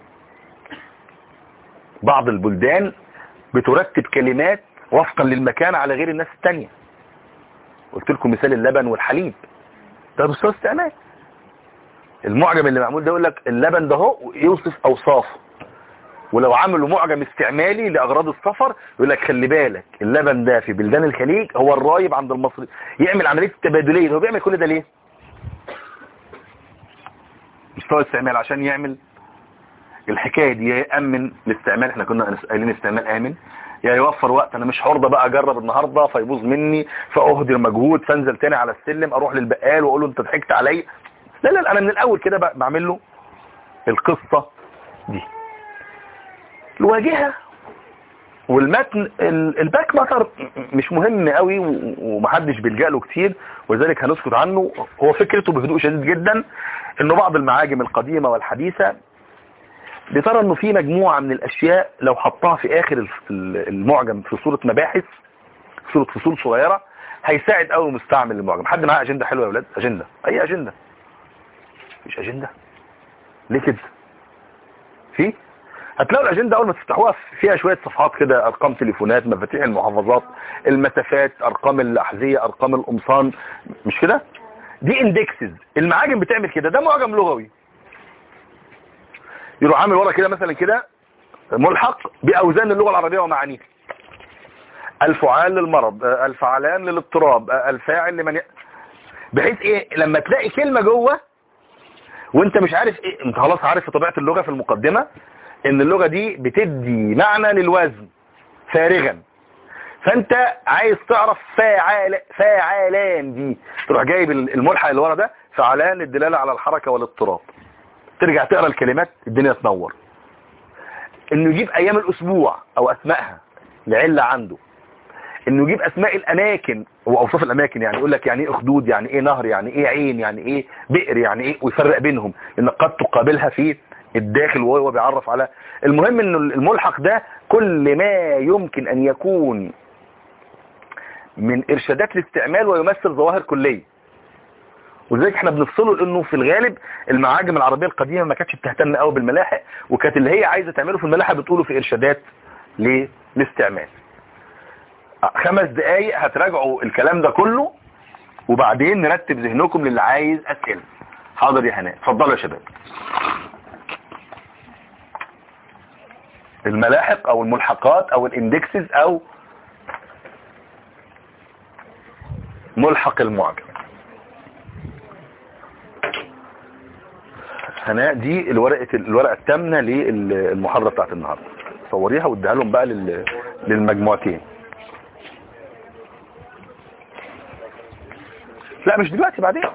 بعض البلدان بترتب كلمات وفقا للمكان على غير الناس التانية قلت لكم مثال اللبن والحليب ده مستوى استعمال المعجم اللي معمول ده يقول لك اللبن ده هو يوصف اوصافه ولو عملوا معجم استعمالي لاغراض السفر يقول لك خلي بالك اللبن ده في بلدان الخليج هو الرايب عند المصري يعمل عمليه التبادليه هو بيعمل كل ده ليه مستوى استعمال عشان يعمل الحكايه دي يا يامن الاستعمال احنا كنا قايلين استعمال امن يا يوفر وقت انا مش حرضه بقى اجرب النهارده فيبوظ مني فاهدر مجهود فانزل تاني على السلم اروح للبقال واقول له انت ضحكت عليا لا لا لا، انا من الاول كده ب- بعمل له القصه دي الواجهه والمتن ال- الباك ماتر مش مهم قوي و- ومحدش بيلجأ له كتير ولذلك هنسكت عنه هو فكرته بهدوء شديد جدا انه بعض المعاجم القديمه والحديثه بترى انه في مجموعه من الاشياء لو حطها في اخر الف- ال- المعجم في صوره مباحث في صوره فصول صغيره هيساعد قوي مستعمل المعجم حد معاه اجنده حلوه يا اولاد اجنده اي اجنده مش اجنده ليه كده في هتلاقوا الاجنده اول ما تفتحوها فيها شويه صفحات كده ارقام تليفونات مفاتيح المحافظات المسافات ارقام الاحذيه ارقام القمصان مش كده دي اندكسز المعاجم بتعمل كده ده معجم لغوي يروح عامل ورا كده مثلا كده ملحق باوزان اللغه العربيه ومعانيها الفعال للمرض آه، الفعلان للاضطراب آه، الفاعل لمن ي... بحيث ايه لما تلاقي كلمه جوه وانت مش عارف ايه انت خلاص عارف في طبيعه اللغه في المقدمه ان اللغه دي بتدي معنى للوزن فارغا فانت عايز تعرف فاعل فاعلان دي تروح جايب الملحق اللي ورا ده فعلان للدلاله على الحركه والاضطراب ترجع تقرا الكلمات الدنيا تنور انه يجيب ايام الاسبوع او اسمائها لعله عنده انه يجيب اسماء الاماكن واوصاف الاماكن يعني يقول لك يعني ايه اخدود يعني ايه نهر يعني ايه عين يعني ايه بئر يعني ايه ويفرق بينهم ان قد تقابلها في الداخل وهو بيعرف على المهم انه الملحق ده كل ما يمكن ان يكون من ارشادات الاستعمال ويمثل ظواهر كليه ولذلك احنا بنفصله لانه في الغالب المعاجم العربيه القديمه ما كانتش بتهتم قوي بالملاحق وكانت اللي هي عايزه تعمله في الملاحق بتقوله في ارشادات للاستعمال خمس دقايق هتراجعوا الكلام ده كله وبعدين نرتب ذهنكم للي عايز اسئله حاضر يا هناء اتفضلوا يا شباب الملاحق او الملحقات او الاندكسز او ملحق المعجم هناء دي الورقه الورقه الثامنه للمحاضره بتاعت النهارده صوريها واديها لهم بقى لل- للمجموعتين لا مش دلوقتي بعدين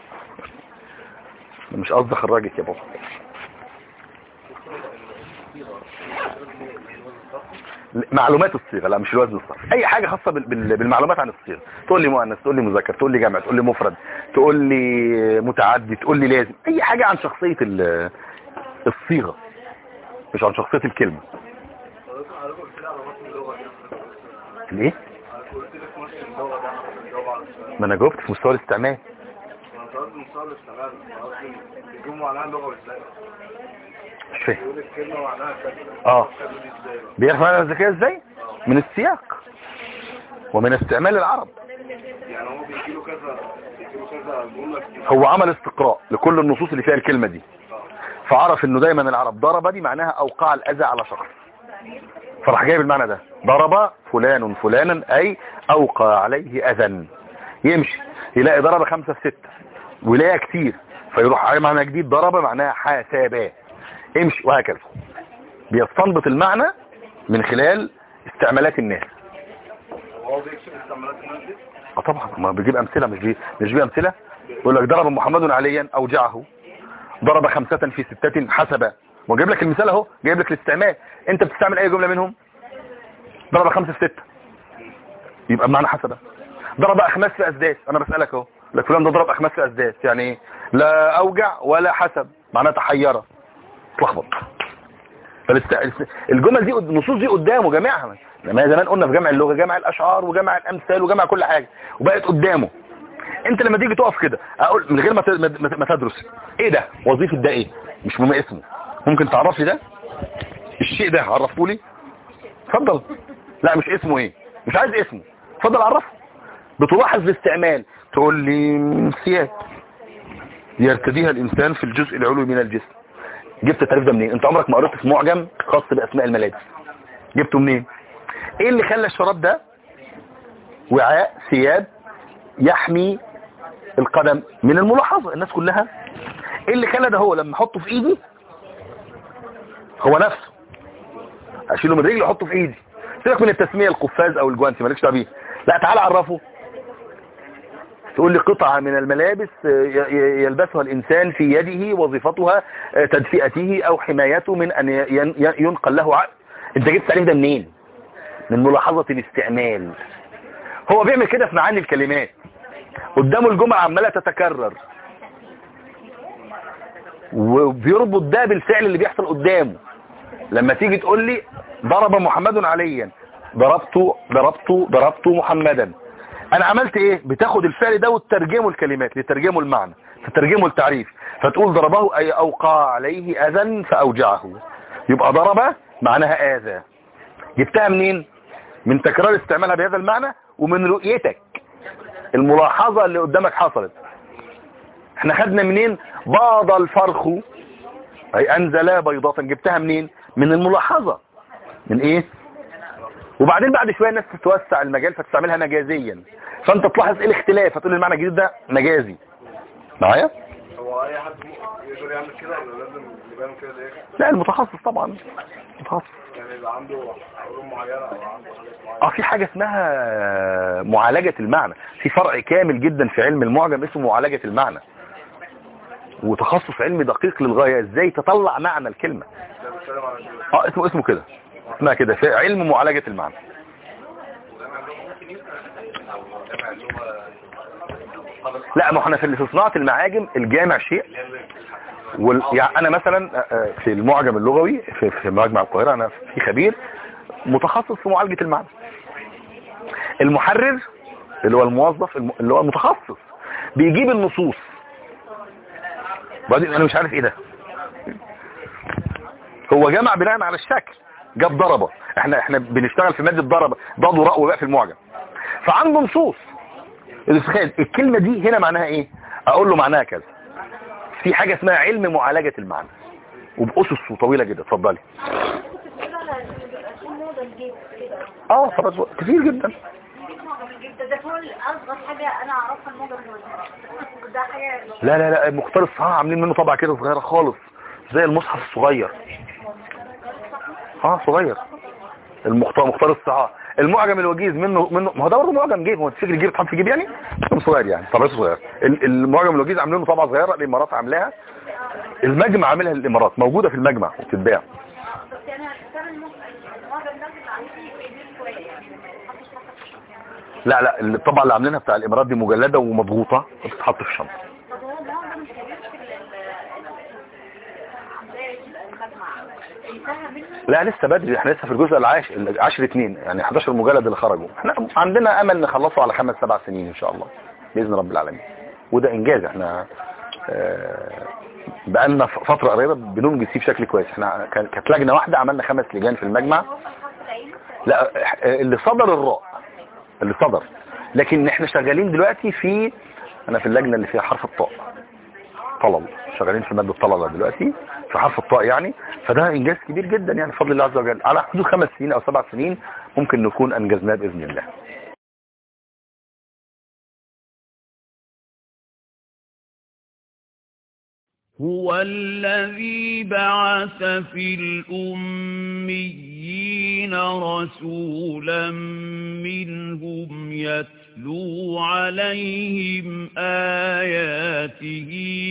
مش قصدي اخرجك يا بابا معلومات الصيغه لا مش الوزن الصرفي اي حاجه خاصه بال- بال- بالمعلومات عن الصيغه تقول لي مؤنث تقول لي مذكر تقول لي جمع تقول لي مفرد تقول لي متعدي تقول لي لازم اي حاجه عن شخصيه ال- الصيغه مش عن شخصيه الكلمه حضرتك حضرتك قلت لي على متن اللغه دي ليه حضرتك قلت لي في متن اللغه ده انا بجاوب على السؤال ما انا جاوبت في مستوى الاستعمال انا قصدي مستوى الاستعمال أنا قصدي بيجيبوا معناها اللغه ازاي مش فاهم يقول الكلمه معناها كذا اه كذا دي ازاي بقى؟ بيعرف معنى الذكاء ازاي من السياق ومن استعمال العرب يعني هو بيجي له كذا بيجي له كذا جمله كتير. هو عمل استقراء لكل النصوص اللي فيها الكلمة دي فعرف انه دايما العرب ضرب دي معناها اوقع الاذى على شخص فراح جايب المعنى ده ضرب فلان فلانا اي اوقع عليه اذى يمشي يلاقي ضرب خمسة في ستة ويلاقيها كتير فيروح على معنى جديد ضرب معناها حاسبا امشي وهكذا بيستنبط المعنى من خلال استعمالات الناس وهو بيكشف استعمالات الناس دي اه طبعا ما بيجيب امثله مش بي مش بيه امثله يقول لك ضرب محمد عليا اوجعه ضرب خمسة في ستة حسبا وجايب لك المثال اهو جايب لك الاستعمال انت بتستعمل اي جمله منهم ضرب خمسة في ستة يبقى بمعنى حسبا ضرب اخماس في اسداس انا بسالك اهو لك فلان ده ضرب اخماس في اسداس يعني ايه لا اوجع ولا حسب معناها تحيره اتلخبط فالاست- الجمل دي النصوص دي قدامه جامعها لما زمان قلنا في جمع اللغه جمع الاشعار وجمع الامثال وجمع كل حاجه وبقت قدامه انت لما تيجي تقف كده اقول من غير ما ت- ما ما تدرس ايه ده وظيفه ده ايه مش مهم اسمه ممكن تعرف لي ده الشيء ده عرفه لي اتفضل لا مش اسمه ايه مش عايز اسمه اتفضل عرفه بتلاحظ الاستعمال تقول لي سياد يرتديها الانسان في الجزء العلوي من الجسم جبت التعريف ده منين انت عمرك ما قريت في معجم خاص باسماء الملابس جبته منين ايه اللي خلى الشراب ده وعاء ثياب يحمي القدم من الملاحظة الناس كلها ايه اللي خلى ده هو لما احطه في ايدي هو نفسه اشيله من رجلي احطه في ايدي سيبك من التسمية القفاز او الجوانتي مالكش دعوه بيه لا تعال عرفه تقول لي قطعة من الملابس ي- ي- يلبسها الإنسان في يده وظيفتها تدفئته أو حمايته من أن ين- ين- ينقل له عقل أنت جبت التعريف ده منين؟ من ملاحظة الاستعمال هو بيعمل كده في معاني الكلمات قدامه الجمعة عمالة تتكرر وبيربط ده بالفعل اللي بيحصل قدامه لما تيجي تقول لي ضرب محمد عليا ضربت ضربت ضربت محمدا انا عملت ايه بتاخد الفعل ده وتترجمه الكلمات لترجمه المعنى تترجمه التعريف فتقول ضربه اي اوقع عليه اذى فاوجعه يبقى ضرب معناها اذى جبتها منين من تكرار استعمالها بهذا المعنى ومن رؤيتك الملاحظة اللي قدامك حصلت احنا خدنا منين باض الفرخ اي انزل بيضة جبتها منين من الملاحظة من ايه وبعدين بعد شوية الناس تتوسع المجال فتستعملها مجازيا فانت تلاحظ ايه الاختلاف فتقول المعنى الجديد ده مجازي معايا هو اي حد يقدر يعمل كده ولا لازم يبان كده ليه لا المتخصص طبعا متخصص يعني يبقى عنده علوم معينه او عنده حاجات معينه اه في حاجة اسمها معالجة المعنى في فرع كامل جدا في علم المعجم اسمه معالجة المعنى وتخصص علمي دقيق للغاية ازاي تطلع معنى الكلمة ده بيتكلم عن كده اه اسمه اسمه كده اسمها كده في علم معالجة المعنى لا ما احنا في في صناعة المعاجم الجامع شيء وال... يعني انا مثلا آه، آه، في المعجم اللغوي في, في مجمع القاهرة انا في خبير متخصص في معالجة المعنى المحرر اللي هو الموظف الم... اللي هو المتخصص بيجيب النصوص بعدين انا مش عارف ايه ده هو جمع بناء على الشكل جاب ضربة احنا احنا بنشتغل في مادة ضربة ضاد وراء وباء في المعجم فعنده نصوص تخيل الكلمة دي هنا معناها ايه اقول له معناها كذا في حاجة اسمها علم معالجة المعنى وبأسس طويلة جدا اتفضلي اه خلاص كتير جدا ده ده فوق اصغر حاجه انا اعرفها الموجه من ده حاجه لا لا لا مختار الصحاح عاملين منه طبعة كده صغيرة خالص زي المصحف الصغير اه صغير المختار مختار الصحاح المعجم الوجيز منه منه ما هو ده برضه معجم جيب هو تفتكر الجيب اتحط في جيب يعني كان صغير يعني طبعته صغير ال- المعجم الوجيز عاملين له طبعة صغيرة الامارات عاملاها المجمع عاملها الامارات موجودة في المجمع وبتتباع بس انا كان الموجه ده اللي عندي كبير شويه يعني ما حدش فكر لا لا الطبعة اللي عاملينها بتاع الامارات دي مجلدة ومضغوطة وبتتحط في الشنطة طب هو ده ده مش كبير في ال- المجمع انتهى منه لا لسه بدري احنا لسه في الجزء العاشر العاشر اتنين يعني 11 مجلد اللي خرجوا احنا عندنا امل نخلصه على خمس سبع سنين ان شاء الله باذن رب العالمين وده انجاز احنا آه، بقالنا ف- فتره قريبه بننجز فيه بشكل كويس احنا كان- كانت لجنه واحده عملنا خمس لجان في المجمع هو حرف العين لا آه، اللي صدر الراء اللي صدر لكن احنا شغالين دلوقتي في انا في اللجنه اللي فيها حرف الطاء طلل شغالين في ماده طلله دلوقتي في حرف الطاء يعني فده انجاز كبير جدا يعني بفضل الله عز وجل على حدود خمس سنين او سبع سنين ممكن نكون انجزناه باذن الله هو الذي بعث في الأميين رسولا منهم يتلو عليهم آياته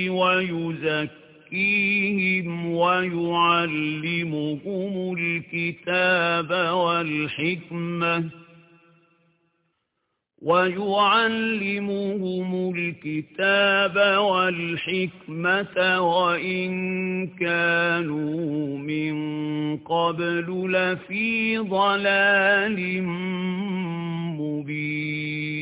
ويزكيهم ويعلمهم الكتاب والحكمة ويعلمهم الكتاب والحكمة وإن كانوا من قبل لفي ضلال مبين